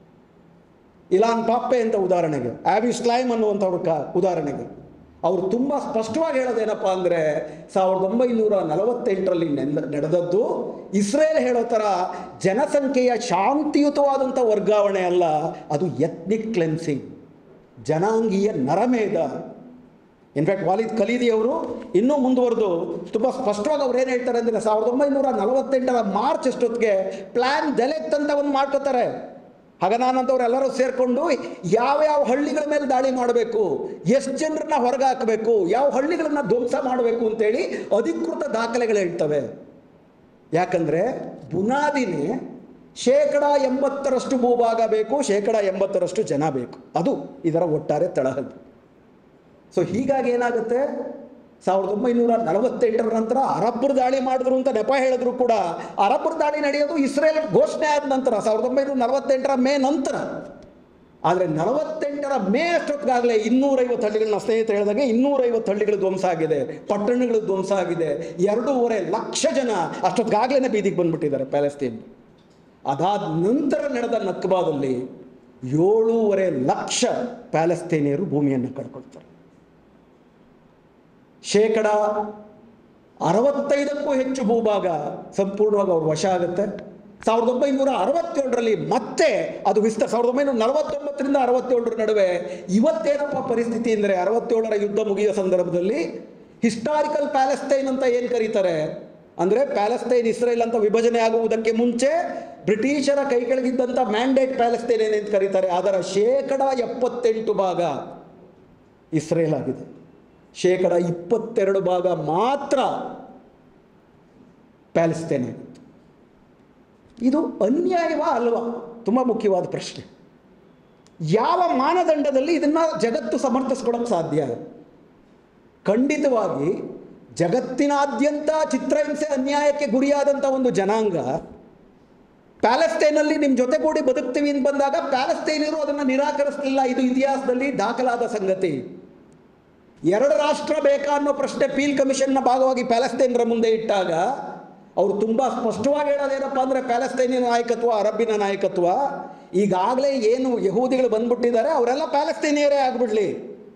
ಇಲಾನ್ ಪಾಪ್ಪೆ ಅಂತ ಉದಾಹರಣೆಗೆ ಆಬಿ ಸ್ಲೈಮ್ ಅನ್ನುವಂಥವ್ರ ಕ ಉದಾಹರಣೆಗೆ ಅವರು ತುಂಬ ಸ್ಪಷ್ಟವಾಗಿ ಹೇಳೋದೇನಪ್ಪ ಅಂದರೆ ಸಾವಿರದ ಒಂಬೈನೂರ ನಲವತ್ತೆಂಟರಲ್ಲಿ ನೆಂದ ನಡೆದದ್ದು ಇಸ್ರೇಲ್ ಹೇಳೋ ಥರ ಜನಸಂಖ್ಯೆಯ ಶಾಂತಿಯುತವಾದಂಥ ವರ್ಗಾವಣೆ ಅಲ್ಲ ಅದು ಎತ್ನಿಕ್ ಕ್ಲೆನ್ಸಿಂಗ್ ಜನಾಂಗೀಯ ನರಮೇಧ ಇನ್ಫ್ಯಾಕ್ಟ್ ವಾಲಿದ್ ಖಲೀದಿ ಅವರು ಇನ್ನೂ ಮುಂದುವರೆದು ತುಂಬ ಸ್ಪಷ್ಟವಾಗಿ ಅವ್ರು ಏನು ಹೇಳ್ತಾರೆ ಅಂದರೆ ಸಾವಿರದ ಒಂಬೈನೂರ ನಲವತ್ತೆಂಟರ ಮಾರ್ಚ್ ಅಷ್ಟೊತ್ತಿಗೆ ಪ್ಲ್ಯಾನ್ ದೆಲೆಕ್ಟ್ ಅಂತ ಒಂದು ಮಾಡ್ಕೋತಾರೆ ಹಗನಾನಂದವ್ರು ಎಲ್ಲರೂ ಸೇರಿಕೊಂಡು ಯಾವ್ಯಾವ ಹಳ್ಳಿಗಳ ಮೇಲೆ ದಾಳಿ ಮಾಡಬೇಕು ಎಷ್ಟು ಜನರನ್ನ ಹೊರಗೆ ಹಾಕಬೇಕು ಯಾವ ಹಳ್ಳಿಗಳನ್ನ ಧ್ವಂಸ ಮಾಡಬೇಕು ಅಂತೇಳಿ ಅಧಿಕೃತ ದಾಖಲೆಗಳು ಹೇಳ್ತವೆ ಯಾಕಂದರೆ ಬುನಾದಿನೇ ಶೇಕಡ ಎಂಬತ್ತರಷ್ಟು ಭೂಭಾಗ ಬೇಕು ಶೇಕಡ ಎಂಬತ್ತರಷ್ಟು ಜನ ಬೇಕು ಅದು ಇದರ ಒಟ್ಟಾರೆ ತಳಹದಿ ಸೊ ಹೀಗಾಗಿ ಏನಾಗುತ್ತೆ ಸಾವಿರದ ಒಂಬೈನೂರ ನಲವತ್ತೆಂಟರ ನಂತರ ಅರಬ್ಬರು ದಾಳಿ ಮಾಡಿದ್ರು ಅಂತ ನೆಪ ಹೇಳಿದ್ರು ಕೂಡ ಅರಬ್ಬರು ದಾಳಿ ನಡೆಯೋದು ಇಸ್ರೇಲ್ ಘೋಷಣೆ ಆದ ನಂತರ ಸಾವಿರದ ಒಂಬೈನೂರ ನಲವತ್ತೆಂಟರ ಮೇ ನಂತರ ಆದರೆ ನಲವತ್ತೆಂಟರ ಮೇ ಅಷ್ಟೊತ್ತಿಗಾಗಲೇ ಇನ್ನೂರೈವತ್ತು ಹಳ್ಳಿಗಳನ್ನ ಸ್ನೇಹಿತರು ಹೇಳಿದಾಗೆ ಇನ್ನೂರೈವತ್ತು ಹಳ್ಳಿಗಳು ಧ್ವಂಸ ಆಗಿದೆ ಪಟ್ಟಣಗಳು ಧ್ವಂಸ ಆಗಿದೆ ಎರಡೂವರೆ ಲಕ್ಷ ಜನ ಅಷ್ಟೊತ್ತಿಗಾಗಲೇ ಬೀದಿಗೆ ಬಂದ್ಬಿಟ್ಟಿದ್ದಾರೆ ಪ್ಯಾಲೆಸ್ತೀನ್ ಅದಾದ ನಂತರ ನಡೆದ ನಕ್ಬಾದಲ್ಲಿ ಏಳೂವರೆ ಲಕ್ಷ ಪ್ಯಾಲೆಸ್ತೇನಿಯರು ಭೂಮಿಯನ್ನು ಕಳ್ಕೊಳ್ತಾರೆ ಶೇಕಡ ಅರವತ್ತೈದಕ್ಕೂ ಹೆಚ್ಚು ಭೂಭಾಗ ಸಂಪೂರ್ಣವಾಗಿ ಅವ್ರ ವಶ ಆಗುತ್ತೆ ಸಾವಿರದ ಒಂಬೈನೂರ ಅರವತ್ತೇಳರಲ್ಲಿ ಮತ್ತೆ ಅದು ವಿಸ್ತಾರ ಸಾವಿರದ ಒಂಬೈನೂರ ನಲವತ್ತೊಂಬತ್ತರಿಂದ ಅರವತ್ತೇಳರ ನಡುವೆ ಇವತ್ತೇನಪ್ಪ ಪರಿಸ್ಥಿತಿ ಅಂದರೆ ಅರವತ್ತೇಳರ ಯುದ್ಧ ಮುಗಿಯೋ ಸಂದರ್ಭದಲ್ಲಿ ಹಿಸ್ಟಾರಿಕಲ್ ಪ್ಯಾಲೆಸ್ತೈನ್ ಅಂತ ಏನು ಕರೀತಾರೆ ಅಂದರೆ ಪ್ಯಾಲೆಸ್ತೈನ್ ಇಸ್ರೇಲ್ ಅಂತ ವಿಭಜನೆ ಆಗುವುದಕ್ಕೆ ಮುಂಚೆ ಬ್ರಿಟಿಷರ ಕೈ ಕೆಳಗಿದ್ದಂಥ ಮ್ಯಾಂಡೇಟ್ ಪ್ಯಾಲೆಸ್ತೈನ್ ಏನಂತ ಕರೀತಾರೆ ಅದರ ಶೇಕಡ ಎಪ್ಪತ್ತೆಂಟು ಭಾಗ ಇಸ್ರೇಲ್ ಆಗಿದೆ ಶೇಕಡ ಇಪ್ಪತ್ತೆರಡು ಭಾಗ ಮಾತ್ರ ಪ್ಯಾಲೆಸ್ತೇನ್ ಆಗಿತ್ತು ಇದು ಅನ್ಯಾಯವಾ ಅಲ್ವಾ ತುಂಬ ಮುಖ್ಯವಾದ ಪ್ರಶ್ನೆ ಯಾವ ಮಾನದಂಡದಲ್ಲಿ ಇದನ್ನು ಜಗತ್ತು ಸಮರ್ಥಿಸ್ಕೊಡೋಕ್ಕೆ ಸಾಧ್ಯ ಖಂಡಿತವಾಗಿ ಜಗತ್ತಿನಾದ್ಯಂತ ಚಿತ್ರಹಿಂಸೆ ಅನ್ಯಾಯಕ್ಕೆ ಗುರಿಯಾದಂಥ ಒಂದು ಜನಾಂಗ ಪ್ಯಾಲೆಸ್ತೈನಲ್ಲಿ ನಿಮ್ಮ ಜೊತೆಗೂಡಿ ಬದುಕ್ತೀವಿ ಅಂತ ಬಂದಾಗ ಪ್ಯಾಲೆಸ್ತೈನರು ಅದನ್ನು ನಿರಾಕರಿಸಲಿಲ್ಲ ಇದು ಇತಿಹಾಸದಲ್ಲಿ ದಾಖಲಾದ ಸಂಗತಿ ಎರಡು ರಾಷ್ಟ್ರ ಬೇಕಾ ಅನ್ನೋ ಪ್ರಶ್ನೆ ಪೀಲ್ ಕಮಿಷನ್ನ ಭಾಗವಾಗಿ ಪ್ಯಾಲೆಸ್ತೈನರ ಮುಂದೆ ಇಟ್ಟಾಗ ಅವರು ತುಂಬ ಸ್ಪಷ್ಟವಾಗಿ ಹೇಳೋದೇನಪ್ಪ ಅಂದರೆ ಪ್ಯಾಲೆಸ್ತೈನಿನ ನಾಯಕತ್ವ ಅರಬ್ಬಿನ ನಾಯಕತ್ವ ಈಗಾಗಲೇ ಏನು ಯಹೂದಿಗಳು ಬಂದ್ಬಿಟ್ಟಿದ್ದಾರೆ ಅವರೆಲ್ಲ ಪ್ಯಾಲೆಸ್ತೈನಿಯರೇ ಆಗಿಬಿಡ್ಲಿ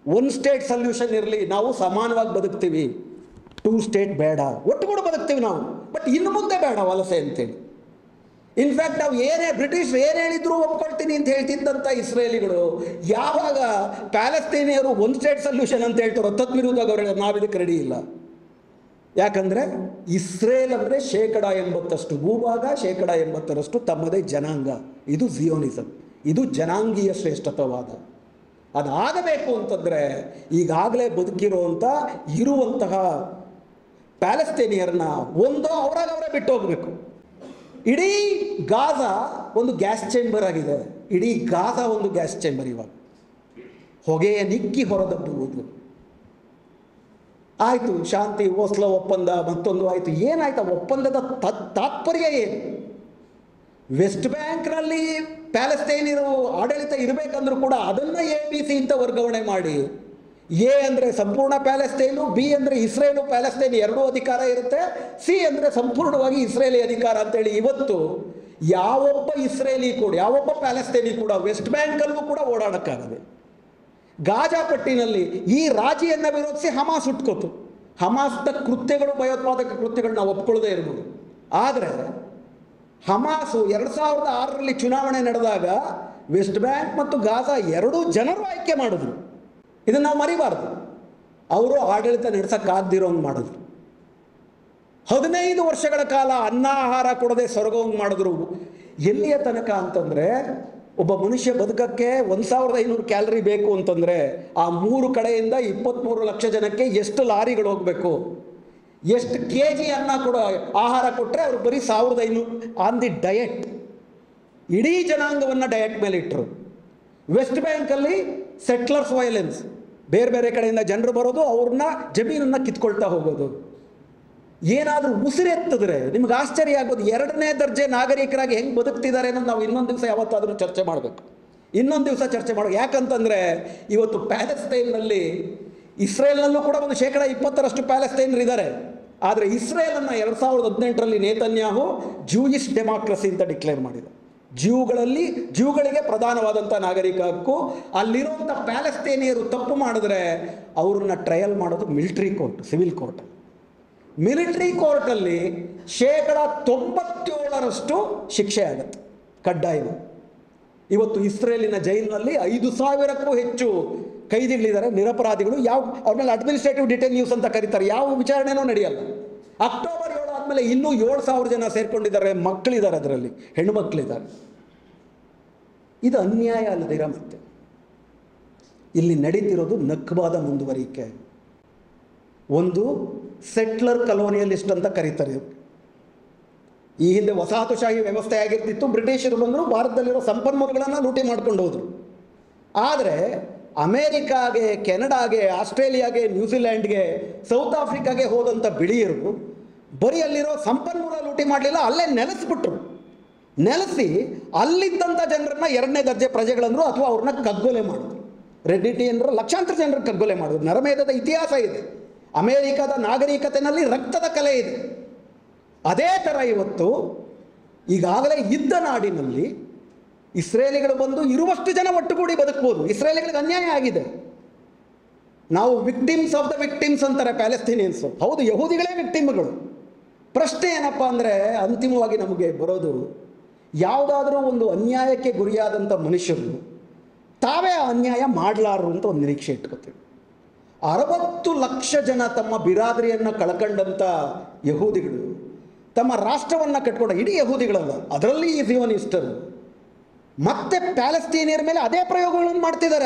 ಒನ್ ಸ್ಟೇಟ್ ಸೊಲ್ಯೂಷನ್ ಇರಲಿ ನಾವು ಸಮಾನವಾಗಿ ಬದುಕ್ತೀವಿ ಟೂ ಸ್ಟೇಟ್ ಬೇಡ ಒಟ್ಟುಗೂಡು ಬದುಕ್ತೀವಿ ನಾವು ಬಟ್ ಇನ್ನು ಮುಂದೆ ಬೇಡ ವಲಸೆ ಅಂತೇಳಿ ಇನ್ಫ್ಯಾಕ್ಟ್ ನಾವು ಏನೇ ಬ್ರಿಟಿಷ್ ಏನು ಹೇಳಿದ್ರು ಒಪ್ಕೊಳ್ತೀನಿ ಅಂತ ಹೇಳ್ತಿದ್ದಂಥ ಇಸ್ರೇಲಿಗಳು ಯಾವಾಗ ಪ್ಯಾಲೆಸ್ತೀನಿಯರು ಒನ್ ಸ್ಟೇಟ್ ಸೊಲ್ಯೂಷನ್ ಅಂತ ಹೇಳ್ತಾರೋ ತದ್ವಿರುದ್ಧ ಅವರು ನಾವು ಇದಕ್ಕೆ ರೆಡಿ ಇಲ್ಲ ಯಾಕಂದರೆ ಇಸ್ರೇಲ್ ಅಂದರೆ ಶೇಕಡ ಎಂಬತ್ತಷ್ಟು ಭೂಭಾಗ ಶೇಕಡ ಎಂಬತ್ತರಷ್ಟು ತಮ್ಮದೇ ಜನಾಂಗ ಇದು ಜಿಯೋನಿಸಮ್ ಇದು ಜನಾಂಗೀಯ ಶ್ರೇಷ್ಠತವಾದ ಅದಾಗಬೇಕು ಅಂತಂದರೆ ಈಗಾಗಲೇ ಬದುಕಿರುವಂಥ ಇರುವಂತಹ ಪ್ಯಾಲೆಸ್ತೇನಿಯರನ್ನ ಒಂದೋ ಅವರಾಗ ಅವರೇ ಬಿಟ್ಟು ಹೋಗಬೇಕು ಇಡೀ ಗಾಜಾ ಒಂದು ಗ್ಯಾಸ್ ಚೇಂಬರ್ ಆಗಿದೆ ಇಡೀ ಗಾಜಾ ಒಂದು ಗ್ಯಾಸ್ ಚೇಂಬರ್ ಇವಾಗ ಹೊಗೆಯ ನಿಕ್ಕಿ ಹೊರದಬ್ಬುವುದು ಆಯಿತು ಶಾಂತಿ ಓಸ್ಲೋ ಒಪ್ಪಂದ ಮತ್ತೊಂದು ಆಯಿತು ಏನಾಯ್ತು ಆ ಒಪ್ಪಂದದ ತ- ತಾತ್ಪರ್ಯ ಏನು ವೆಸ್ಟ್ ಬ್ಯಾಂಕ್ನಲ್ಲಿ ಪ್ಯಾಲೆಸ್ತೈನಿರು ಆಡಳಿತ ಇರಬೇಕಂದ್ರೂ ಕೂಡ ಅದನ್ನು ಎ ಬಿ ಸಿ ಅಂತ ವರ್ಗಾವಣೆ ಮಾಡಿ ಎ ಅಂದರೆ ಸಂಪೂರ್ಣ ಪ್ಯಾಲೆಸ್ತೈನು ಬಿ ಅಂದರೆ ಇಸ್ರೇಲು ಪ್ಯಾಲೆಸ್ತೈನ್ ಎರಡೂ ಅಧಿಕಾರ ಇರುತ್ತೆ ಸಿ ಅಂದರೆ ಸಂಪೂರ್ಣವಾಗಿ ಇಸ್ರೇಲಿ ಅಧಿಕಾರ ಅಂತೇಳಿ ಇವತ್ತು ಯಾವೊಬ್ಬ ಇಸ್ರೇಲಿ ಕೂಡ ಯಾವೊಬ್ಬ ಪ್ಯಾಲೆಸ್ತೈನಿ ಕೂಡ ವೆಸ್ಟ್ ಬ್ಯಾಂಕಲ್ಲೂ ಕೂಡ ಓಡಾಡೋಕ್ಕಾಗದೆ ಗಾಜಾ ಪಟ್ಟಿನಲ್ಲಿ ಈ ರಾಜಿಯನ್ನು ವಿರೋಧಿಸಿ ಹಮಾಸ್ ಹುಟ್ಕೋತು ಹಮಾಸ್ನ ಕೃತ್ಯಗಳು ಭಯೋತ್ಪಾದಕ ಕೃತ್ಯಗಳು ನಾವು ಒಪ್ಕೊಳ್ಳದೇ ಇರ್ಬೋದು ಆದರೆ ಹಮಾಸು ಎರಡು ಸಾವಿರದ ಆರರಲ್ಲಿ ಚುನಾವಣೆ ನಡೆದಾಗ ವೆಸ್ಟ್ ಬ್ಯಾಂಕ್ ಮತ್ತು ಗಾಜಾ ಎರಡೂ ಜನರು ಆಯ್ಕೆ ಮಾಡಿದ್ರು ಇದನ್ನು ನಾವು ಮರಿಬಾರ್ದು ಅವರು ಆಡಳಿತ ನಡೆಸೋಕ್ಕಾಗ್ದಿರೋಂಗೆ ಮಾಡಿದ್ರು ಹದಿನೈದು ವರ್ಷಗಳ ಕಾಲ ಅನ್ನ ಆಹಾರ ಕೊಡದೆ ಸೊರಗೋಂಗೆ ಮಾಡಿದ್ರು ಎಲ್ಲಿಯ ತನಕ ಅಂತಂದರೆ ಒಬ್ಬ ಮನುಷ್ಯ ಬದುಕಕ್ಕೆ ಒಂದು ಸಾವಿರದ ಐನೂರು ಕ್ಯಾಲರಿ ಬೇಕು ಅಂತಂದರೆ ಆ ಮೂರು ಕಡೆಯಿಂದ ಇಪ್ಪತ್ತ್ಮೂರು ಲಕ್ಷ ಜನಕ್ಕೆ ಎಷ್ಟು ಲಾರಿಗಳು ಹೋಗಬೇಕು ಎಷ್ಟು ಕೆ ಜಿ ಅನ್ನ ಕೊಡೋ ಆಹಾರ ಕೊಟ್ಟರೆ ಅವ್ರು ಬರೀ ಸಾವಿರದ ಐನೂರು ಆನ್ ದಿ ಡಯಟ್ ಇಡೀ ಜನಾಂಗವನ್ನು ಡಯಟ್ ಮೇಲೆ ಇಟ್ಟರು ವೆಸ್ಟ್ ಬ್ಯಾಂಕಲ್ಲಿ ಸೆಟ್ಲರ್ಸ್ ವೈಲೆನ್ಸ್ ಬೇರೆ ಬೇರೆ ಕಡೆಯಿಂದ ಜನರು ಬರೋದು ಅವ್ರನ್ನ ಜಮೀನನ್ನು ಕಿತ್ಕೊಳ್ತಾ ಹೋಗೋದು ಏನಾದರೂ ಉಸಿರೆತ್ತಿದ್ರೆ ನಿಮ್ಗೆ ಆಶ್ಚರ್ಯ ಆಗೋದು ಎರಡನೇ ದರ್ಜೆ ನಾಗರಿಕರಾಗಿ ಹೆಂಗೆ ಬದುಕ್ತಿದ್ದಾರೆ ಅನ್ನೋದು ನಾವು ಇನ್ನೊಂದು ದಿವಸ ಯಾವತ್ತಾದರೂ ಚರ್ಚೆ ಮಾಡಬೇಕು ಇನ್ನೊಂದು ದಿವಸ ಚರ್ಚೆ ಮಾಡಬೇಕು ಯಾಕಂತಂದರೆ ಇವತ್ತು ಪ್ಯಾಲೆಸ್ತೈನ್ನಲ್ಲಿ ಇಸ್ರೇಲ್ನಲ್ಲೂ ಕೂಡ ಒಂದು ಶೇಕಡ ಇಪ್ಪತ್ತರಷ್ಟು ಪ್ಯಾಲೆಸ್ತೈನರು ಇದ್ದಾರೆ ಆದರೆ ಇಸ್ರೇಲನ್ನು ಎರಡು ಸಾವಿರದ ಹದಿನೆಂಟರಲ್ಲಿ ನೇತನ್ಯಾಹು ಜೂಯಿಸ್ ಡೆಮಾಕ್ರಸಿ ಅಂತ ಡಿಕ್ಲೇರ್ ಮಾಡಿದೆ ಜ್ಯೂಗಳಲ್ಲಿ ಜ್ಯೂಗಳಿಗೆ ಪ್ರಧಾನವಾದಂಥ ನಾಗರಿಕ ಹಕ್ಕು ಅಲ್ಲಿರುವಂಥ ಪ್ಯಾಲೆಸ್ತೇನಿಯರು ತಪ್ಪು ಮಾಡಿದ್ರೆ ಅವ್ರನ್ನ ಟ್ರಯಲ್ ಮಾಡೋದು military court civil court military ಕೋರ್ಟಲ್ಲಿ ಶೇಕಡ ತೊಂಬತ್ತೇಳರಷ್ಟು ಶಿಕ್ಷೆ ಆಗುತ್ತೆ ಕಡ್ಡಾಯ ಇವತ್ತು ಇಸ್ರೇಲಿನ ಜೈಲಿನಲ್ಲಿ ಐದು ಸಾವಿರಕ್ಕೂ ಹೆಚ್ಚು ಕೈದಿಗಳಿದ್ದಾರೆ ನಿರಪರಾಧಿಗಳು ಯಾವ ಅವ್ರ ಮೇಲೆ ಅಡ್ಮಿನಿಸ್ಟ್ರೇಟಿವ್ ಡಿಟೇನ್ಯೂಸ್ ಅಂತ ಕರೀತಾರೆ ಯಾವ ವಿಚಾರಣೆನೂ ನಡೆಯಲ್ಲ ಅಕ್ಟೋಬರ್ ಏಳು ಆದಮೇಲೆ ಇನ್ನೂ ಏಳು ಸಾವಿರ ಜನ ಸೇರ್ಕೊಂಡಿದ್ದಾರೆ ಮಕ್ಕಳಿದ್ದಾರೆ ಅದರಲ್ಲಿ ಹೆಣ್ಣು ಮಕ್ಕಳಿದ್ದಾರೆ ಇದು ಅನ್ಯಾಯ ಅಲ್ಲದಿರ ಮತ್ತೆ ಇಲ್ಲಿ ನಡೀತಿರೋದು ನಕ್ಬಾದ ಮುಂದುವರಿಕೆ ಒಂದು ಸೆಟ್ಲರ್ ಕಲೋನಿಯಲಿಸ್ಟ್ ಅಂತ ಕರೀತಾರೆ ಇವ್ರು. ಈ ಹಿಂದೆ ವಸಾಹತುಶಾಹಿ ವ್ಯವಸ್ಥೆ ಆಗಿರ್ತಿತ್ತು ಬ್ರಿಟಿಷರು ಬಂದರು ಭಾರತದಲ್ಲಿರೋ ಸಂಪನ್ಮೂಲಗಳನ್ನು ಲೂಟಿ ಮಾಡ್ಕೊಂಡು ಹೋದರು ಆದರೆ ಅಮೇರಿಕಾಗೆ ಕೆನಡಾಗೆ ಆಸ್ಟ್ರೇಲಿಯಾಗೆ ನ್ಯೂಜಿಲ್ಯಾಂಡ್ಗೆ ಸೌತ್ ಆಫ್ರಿಕಾಗೆ ಹೋದಂಥ ಬಿಳಿಯರು ಬರೀ ಅಲ್ಲಿರೋ ಸಂಪನ್ಮೂಲ ಲೂಟಿ ಮಾಡಲಿಲ್ಲ ಅಲ್ಲೇ ನೆಲೆಸ್ಬಿಟ್ರು ನೆಲೆಸಿ ಅಲ್ಲಿದ್ದಂಥ ಜನರನ್ನ ಎರಡನೇ ದರ್ಜೆ ಪ್ರಜೆಗಳಂದ್ರು ಅಥವಾ ಅವ್ರನ್ನ ಕಗ್ಗೊಲೆ ಮಾಡಿದ್ರು ರೆಡ್ಡಿಟಿಯನ್ರ ಲಕ್ಷಾಂತರ ಜನರು ಕಗ್ಗೊಲೆ ಮಾಡಿದ್ರು ನರಮೇಧದ ಇತಿಹಾಸ ಇದೆ ಅಮೇರಿಕಾದ ನಾಗರಿಕತೆಯಲ್ಲಿ ರಕ್ತದ ಕಲೆ ಇದೆ ಅದೇ ಥರ ಇವತ್ತು ಈಗಾಗಲೇ ಇದ್ದ ನಾಡಿನಲ್ಲಿ ಇಸ್ರೇಲಿಗಳು ಬಂದು ಇರುವಷ್ಟು ಜನ ಒಟ್ಟುಗೂಡಿ ಬದುಕ್ಬೋದು ಇಸ್ರೇಲಿಗಳಿಗೆ ಅನ್ಯಾಯ ಆಗಿದೆ ನಾವು ವಿಕ್ಟಿಮ್ಸ್ ಆಫ್ ದ ವಿಕ್ಟಿಮ್ಸ್ ಅಂತಾರೆ ಪ್ಯಾಲೆಸ್ತೀನಿಯನ್ಸು ಹೌದು ಯಹೂದಿಗಳೇ ವಿಕ್ಟಿಮ್ಗಳು ಪ್ರಶ್ನೆ ಏನಪ್ಪ ಅಂದರೆ ಅಂತಿಮವಾಗಿ ನಮಗೆ ಬರೋದು ಯಾವುದಾದ್ರೂ ಒಂದು ಅನ್ಯಾಯಕ್ಕೆ ಗುರಿಯಾದಂಥ ಮನುಷ್ಯರು ತಾವೇ ಆ ಅನ್ಯಾಯ ಮಾಡಲಾರರು ಅಂತ ಒಂದು ನಿರೀಕ್ಷೆ ಇಟ್ಕೋತೀವಿ ಅರವತ್ತು ಲಕ್ಷ ಜನ ತಮ್ಮ ಬಿರಾದರಿಯನ್ನು ಕಳ್ಕೊಂಡಂಥ ಯಹೂದಿಗಳು ತಮ್ಮ ರಾಷ್ಟ್ರವನ್ನು ಕಟ್ಕೊಂಡ ಇಡೀ ಯಹೂದಿಗಳಲ್ಲ ಅದರಲ್ಲಿ ಈ ಜಿಯೋನಿಸ್ಟರು ಮತ್ತೆ ಪ್ಯಾಲೆಸ್ತೀನಿಯರ ಮೇಲೆ ಅದೇ ಪ್ರಯೋಗಗಳನ್ನು ಮಾಡ್ತಿದ್ದಾರೆ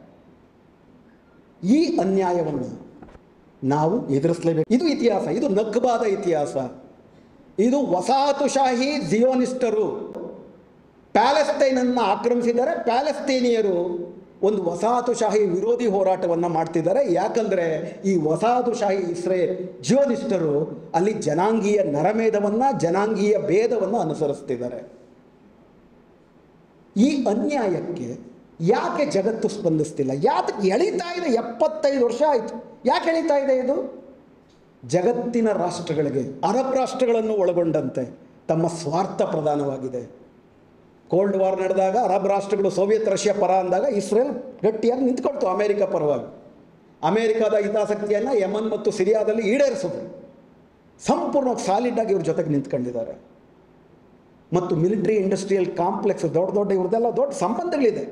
ಈ ಅನ್ಯಾಯವನ್ನು ನಾವು ಎದುರಿಸಲೇಬೇಕು ಇದು ಇತಿಹಾಸ ಇದು ನಗ್ಬಾದ ಇತಿಹಾಸ ಇದು ವಸಾಹತುಶಾಹಿ ಜಿಯೋನಿಸ್ಟರು ಪ್ಯಾಲೆಸ್ತೈನನ್ನು ಆಕ್ರಮಿಸಿದ್ದಾರೆ ಪ್ಯಾಲೆಸ್ತೇನಿಯರು ಒಂದು ವಸಾಹತುಶಾಹಿ ವಿರೋಧಿ ಹೋರಾಟವನ್ನು ಮಾಡ್ತಿದ್ದಾರೆ ಯಾಕಂದರೆ ಈ ವಸಾಹತುಶಾಹಿ ಇಸ್ರೇ ಜಿಯೋನಿಸ್ಟರು ಅಲ್ಲಿ ಜನಾಂಗೀಯ ನರಮೇಧವನ್ನು ಜನಾಂಗೀಯ ಭೇದವನ್ನು ಅನುಸರಿಸ್ತಿದ್ದಾರೆ ಈ ಅನ್ಯಾಯಕ್ಕೆ ಯಾಕೆ ಜಗತ್ತು ಸ್ಪಂದಿಸ್ತಿಲ್ಲ ಯಾಕೆ ಎಳೀತಾ ಇದೆ ಎಪ್ಪತ್ತೈದು ವರ್ಷ ಆಯಿತು ಯಾಕೆ ಎಳೀತಾ ಇದೆ ಇದು ಜಗತ್ತಿನ ರಾಷ್ಟ್ರಗಳಿಗೆ ಅರಬ್ ರಾಷ್ಟ್ರಗಳನ್ನು ಒಳಗೊಂಡಂತೆ ತಮ್ಮ ಸ್ವಾರ್ಥ ಪ್ರಧಾನವಾಗಿದೆ ಕೋಲ್ಡ್ ವಾರ್ ನಡೆದಾಗ ಅರಬ್ ರಾಷ್ಟ್ರಗಳು ಸೋವಿಯತ್ ರಷ್ಯಾ ಪರ ಅಂದಾಗ ಇಸ್ರೇಲ್ ಗಟ್ಟಿಯಾಗಿ ನಿಂತ್ಕೊಳ್ತು ಅಮೇರಿಕ ಪರವಾಗಿ ಅಮೇರಿಕಾದ ಹಿತಾಸಕ್ತಿಯನ್ನು ಯಮನ್ ಮತ್ತು ಸಿರಿಯಾದಲ್ಲಿ ಈಡೇರಿಸಿದ್ರು ಸಂಪೂರ್ಣವಾಗಿ ಸಾಲಿಡ್ ಆಗಿ ಇವ್ರ ಜೊತೆಗೆ ನಿಂತ್ಕೊಂಡಿದ್ದಾರೆ ಮತ್ತು ಮಿಲಿಟರಿ ಇಂಡಸ್ಟ್ರಿಯಲ್ ಕಾಂಪ್ಲೆಕ್ಸ್ ದೊಡ್ಡ ದೊಡ್ಡ ಇವ್ರದ್ದೆಲ್ಲ ದೊಡ್ಡ ಸಂಬಂಧಗಳಿದೆ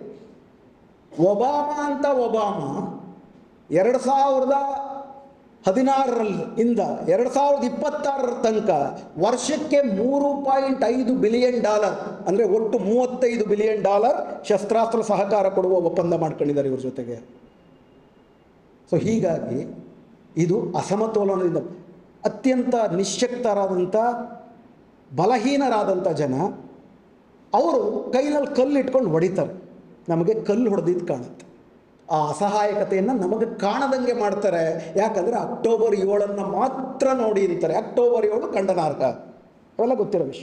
ಒಬಾಮ ಅಂತ ಒಬಾಮ ಎರಡು ಸಾವಿರದ ಹದಿನಾರರಲ್ಲಿ ಇಂದ ಎರಡು ಸಾವಿರದ ಇಪ್ಪತ್ತಾರರ ತನಕ ವರ್ಷಕ್ಕೆ ಮೂರು ಪಾಯಿಂಟ್ ಐದು ಬಿಲಿಯನ್ ಡಾಲರ್ ಅಂದರೆ ಒಟ್ಟು ಮೂವತ್ತೈದು ಬಿಲಿಯನ್ ಡಾಲರ್ ಶಸ್ತ್ರಾಸ್ತ್ರ ಸಹಕಾರ ಕೊಡುವ ಒಪ್ಪಂದ ಮಾಡ್ಕೊಂಡಿದ್ದಾರೆ ಇವ್ರ ಜೊತೆಗೆ ಸೊ ಹೀಗಾಗಿ ಇದು ಅಸಮತೋಲನದಿಂದ ಅತ್ಯಂತ ನಿಶ್ಶಕ್ತರಾದಂಥ ಬಲಹೀನರಾದಂಥ ಜನ ಅವರು ಕೈನಲ್ಲಿ ಕಲ್ಲು ಇಟ್ಕೊಂಡು ಹೊಡಿತಾರೆ ನಮಗೆ ಕಲ್ಲು ಹೊಡೆದಿದ್ದು ಕಾಣುತ್ತೆ ಆ ಅಸಹಾಯಕತೆಯನ್ನು ನಮಗೆ ಕಾಣದಂಗೆ ಮಾಡ್ತಾರೆ ಯಾಕಂದರೆ ಅಕ್ಟೋಬರ್ ಏಳನ್ನು ಮಾತ್ರ ನೋಡಿ ಅಂತಾರೆ ಅಕ್ಟೋಬರ್ ಏಳು ಖಂಡನಾರ್ಹ ಅವೆಲ್ಲ ಗೊತ್ತಿರೋ ವಿಷಯ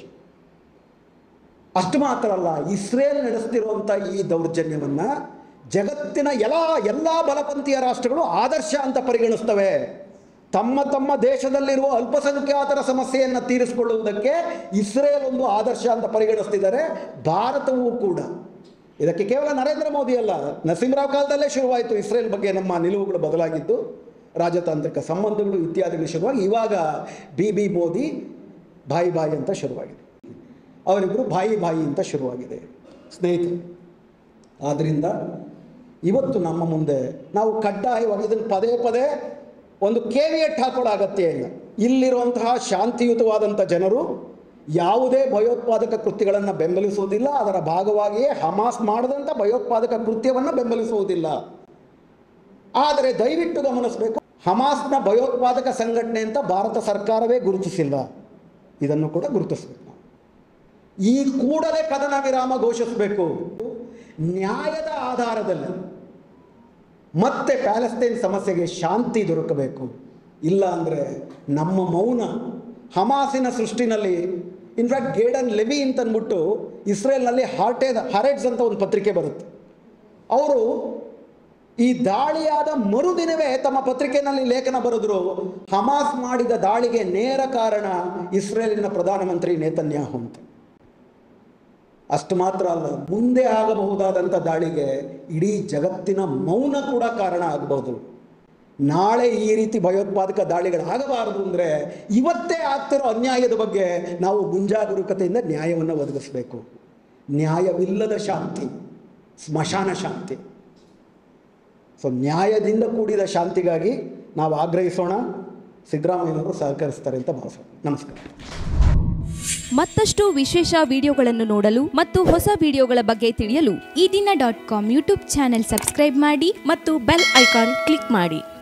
ಅಷ್ಟು ಮಾತ್ರ ಅಲ್ಲ ಇಸ್ರೇಲ್ ನಡೆಸ್ತಿರುವಂಥ ಈ ದೌರ್ಜನ್ಯವನ್ನು ಜಗತ್ತಿನ ಎಲ್ಲ ಎಲ್ಲ ಬಲಪಂಥೀಯ ರಾಷ್ಟ್ರಗಳು ಆದರ್ಶ ಅಂತ ಪರಿಗಣಿಸ್ತವೆ ತಮ್ಮ ತಮ್ಮ ದೇಶದಲ್ಲಿರುವ ಅಲ್ಪಸಂಖ್ಯಾತರ ಸಮಸ್ಯೆಯನ್ನು ತೀರಿಸಿಕೊಳ್ಳುವುದಕ್ಕೆ ಇಸ್ರೇಲ್ ಒಂದು ಆದರ್ಶ ಅಂತ ಪರಿಗಣಿಸ್ತಿದ್ದಾರೆ ಭಾರತವೂ ಕೂಡ ಇದಕ್ಕೆ ಕೇವಲ ನರೇಂದ್ರ ಮೋದಿ ಅಲ್ಲ ನರಸಿಂಹರಾವ್ ಕಾಲದಲ್ಲೇ ಶುರುವಾಯಿತು ಇಸ್ರೇಲ್ ಬಗ್ಗೆ ನಮ್ಮ ನಿಲುವುಗಳು ಬದಲಾಗಿದ್ದು ರಾಜತಾಂತ್ರಿಕ ಸಂಬಂಧಗಳು ಇತ್ಯಾದಿಗಳು ಶುರುವಾಗಿ ಇವಾಗ ಬಿ ಬಿ ಮೋದಿ ಬಾಯಿ ಬಾಯಿ ಅಂತ ಶುರುವಾಗಿದೆ ಅವರಿಬ್ಬರು ಬಾಯಿ ಬಾಯಿ ಅಂತ ಶುರುವಾಗಿದೆ ಸ್ನೇಹಿತರು ಆದ್ದರಿಂದ ಇವತ್ತು ನಮ್ಮ ಮುಂದೆ ನಾವು ಕಡ್ಡಾಯವಾಗಿ ಇದನ್ನು ಪದೇ ಪದೇ ಒಂದು ಕೇವಿಯಟ್ ಹಾಕೊಳ್ಳೋ ಅಗತ್ಯ ಇಲ್ಲ ಇಲ್ಲಿರುವಂತಹ ಶಾಂತಿಯುತವಾದಂಥ ಜನರು ಯಾವುದೇ ಭಯೋತ್ಪಾದಕ ಕೃತ್ಯಗಳನ್ನು ಬೆಂಬಲಿಸುವುದಿಲ್ಲ ಅದರ ಭಾಗವಾಗಿಯೇ ಹಮಾಸ್ ಮಾಡದಂಥ ಭಯೋತ್ಪಾದಕ ಕೃತ್ಯವನ್ನು ಬೆಂಬಲಿಸುವುದಿಲ್ಲ ಆದರೆ ದಯವಿಟ್ಟು ಗಮನಿಸಬೇಕು ಹಮಾಸ್ನ ಭಯೋತ್ಪಾದಕ ಸಂಘಟನೆ ಅಂತ ಭಾರತ ಸರ್ಕಾರವೇ ಗುರುತಿಸಿಲ್ಲ ಇದನ್ನು ಕೂಡ ಗುರುತಿಸಬೇಕು ನಾವು ಈ ಕೂಡಲೇ ಕದನ ವಿರಾಮ ಘೋಷಿಸಬೇಕು ನ್ಯಾಯದ ಆಧಾರದಲ್ಲಿ ಮತ್ತೆ ಪ್ಯಾಲೆಸ್ತೈನ್ ಸಮಸ್ಯೆಗೆ ಶಾಂತಿ ದೊರಕಬೇಕು ಇಲ್ಲ ಅಂದರೆ ನಮ್ಮ ಮೌನ ಹಮಾಸಿನ ಸೃಷ್ಟಿನಲ್ಲಿ ಇನ್ಫ್ಯಾಕ್ಟ್ ಗೇಡನ್ ಲೆವಿ ಅಂತ ಅಂದ್ಬಿಟ್ಟು ಇಸ್ರೇಲ್ನಲ್ಲಿ ಹಾರ್ಟೇದ್ ಹಾರೆಡ್ಸ್ ಅಂತ ಒಂದು ಪತ್ರಿಕೆ ಬರುತ್ತೆ ಅವರು ಈ ದಾಳಿಯಾದ ಮರುದಿನವೇ ತಮ್ಮ ಪತ್ರಿಕೆಯಲ್ಲಿ ಲೇಖನ ಬರೆದ್ರು ಹಮಾಸ್ ಮಾಡಿದ ದಾಳಿಗೆ ನೇರ ಕಾರಣ ಇಸ್ರೇಲಿನ ಪ್ರಧಾನಮಂತ್ರಿ ನೇತನ್ಯಾಹು ಅಂತ ಅಷ್ಟು ಮಾತ್ರ ಅಲ್ಲ ಮುಂದೆ ಆಗಬಹುದಾದಂಥ ದಾಳಿಗೆ ಇಡೀ ಜಗತ್ತಿನ ಮೌನ ಕೂಡ ಕಾರಣ ಆಗಬಹುದು ನಾಳೆ ಈ ರೀತಿ ಭಯೋತ್ಪಾದಕ ದಾಳಿಗಳು ಆಗಬಾರದು ಅಂದರೆ ಇವತ್ತೇ ಆಗ್ತಿರೋ ಅನ್ಯಾಯದ ಬಗ್ಗೆ ನಾವು ಮುಂಜಾಗರೂಕತೆಯಿಂದ ನ್ಯಾಯವನ್ನು ಒದಗಿಸಬೇಕು ನ್ಯಾಯವಿಲ್ಲದ ಶಾಂತಿ ಸ್ಮಶಾನ ಶಾಂತಿ ಸೊ ನ್ಯಾಯದಿಂದ ಕೂಡಿದ ಶಾಂತಿಗಾಗಿ ನಾವು ಆಗ್ರಹಿಸೋಣ ಸಿದ್ದರಾಮಯ್ಯನವರು ಸಹಕರಿಸ್ತಾರೆ ಅಂತ ಭಾವಿಸೋಣ ನಮಸ್ಕಾರ ಮತ್ತಷ್ಟು ವಿಶೇಷ ವಿಡಿಯೋಗಳನ್ನು ನೋಡಲು ಮತ್ತು ಹೊಸ ವಿಡಿಯೋಗಳ ಬಗ್ಗೆ ತಿಳಿಯಲು ಈ ದಿನ dot com YouTube channel subscribe ಮಾಡಿ ಮತ್ತು ಬೆಲ್ ಐಕಾನ್ ಕ್ಲಿಕ್ ಮಾಡಿ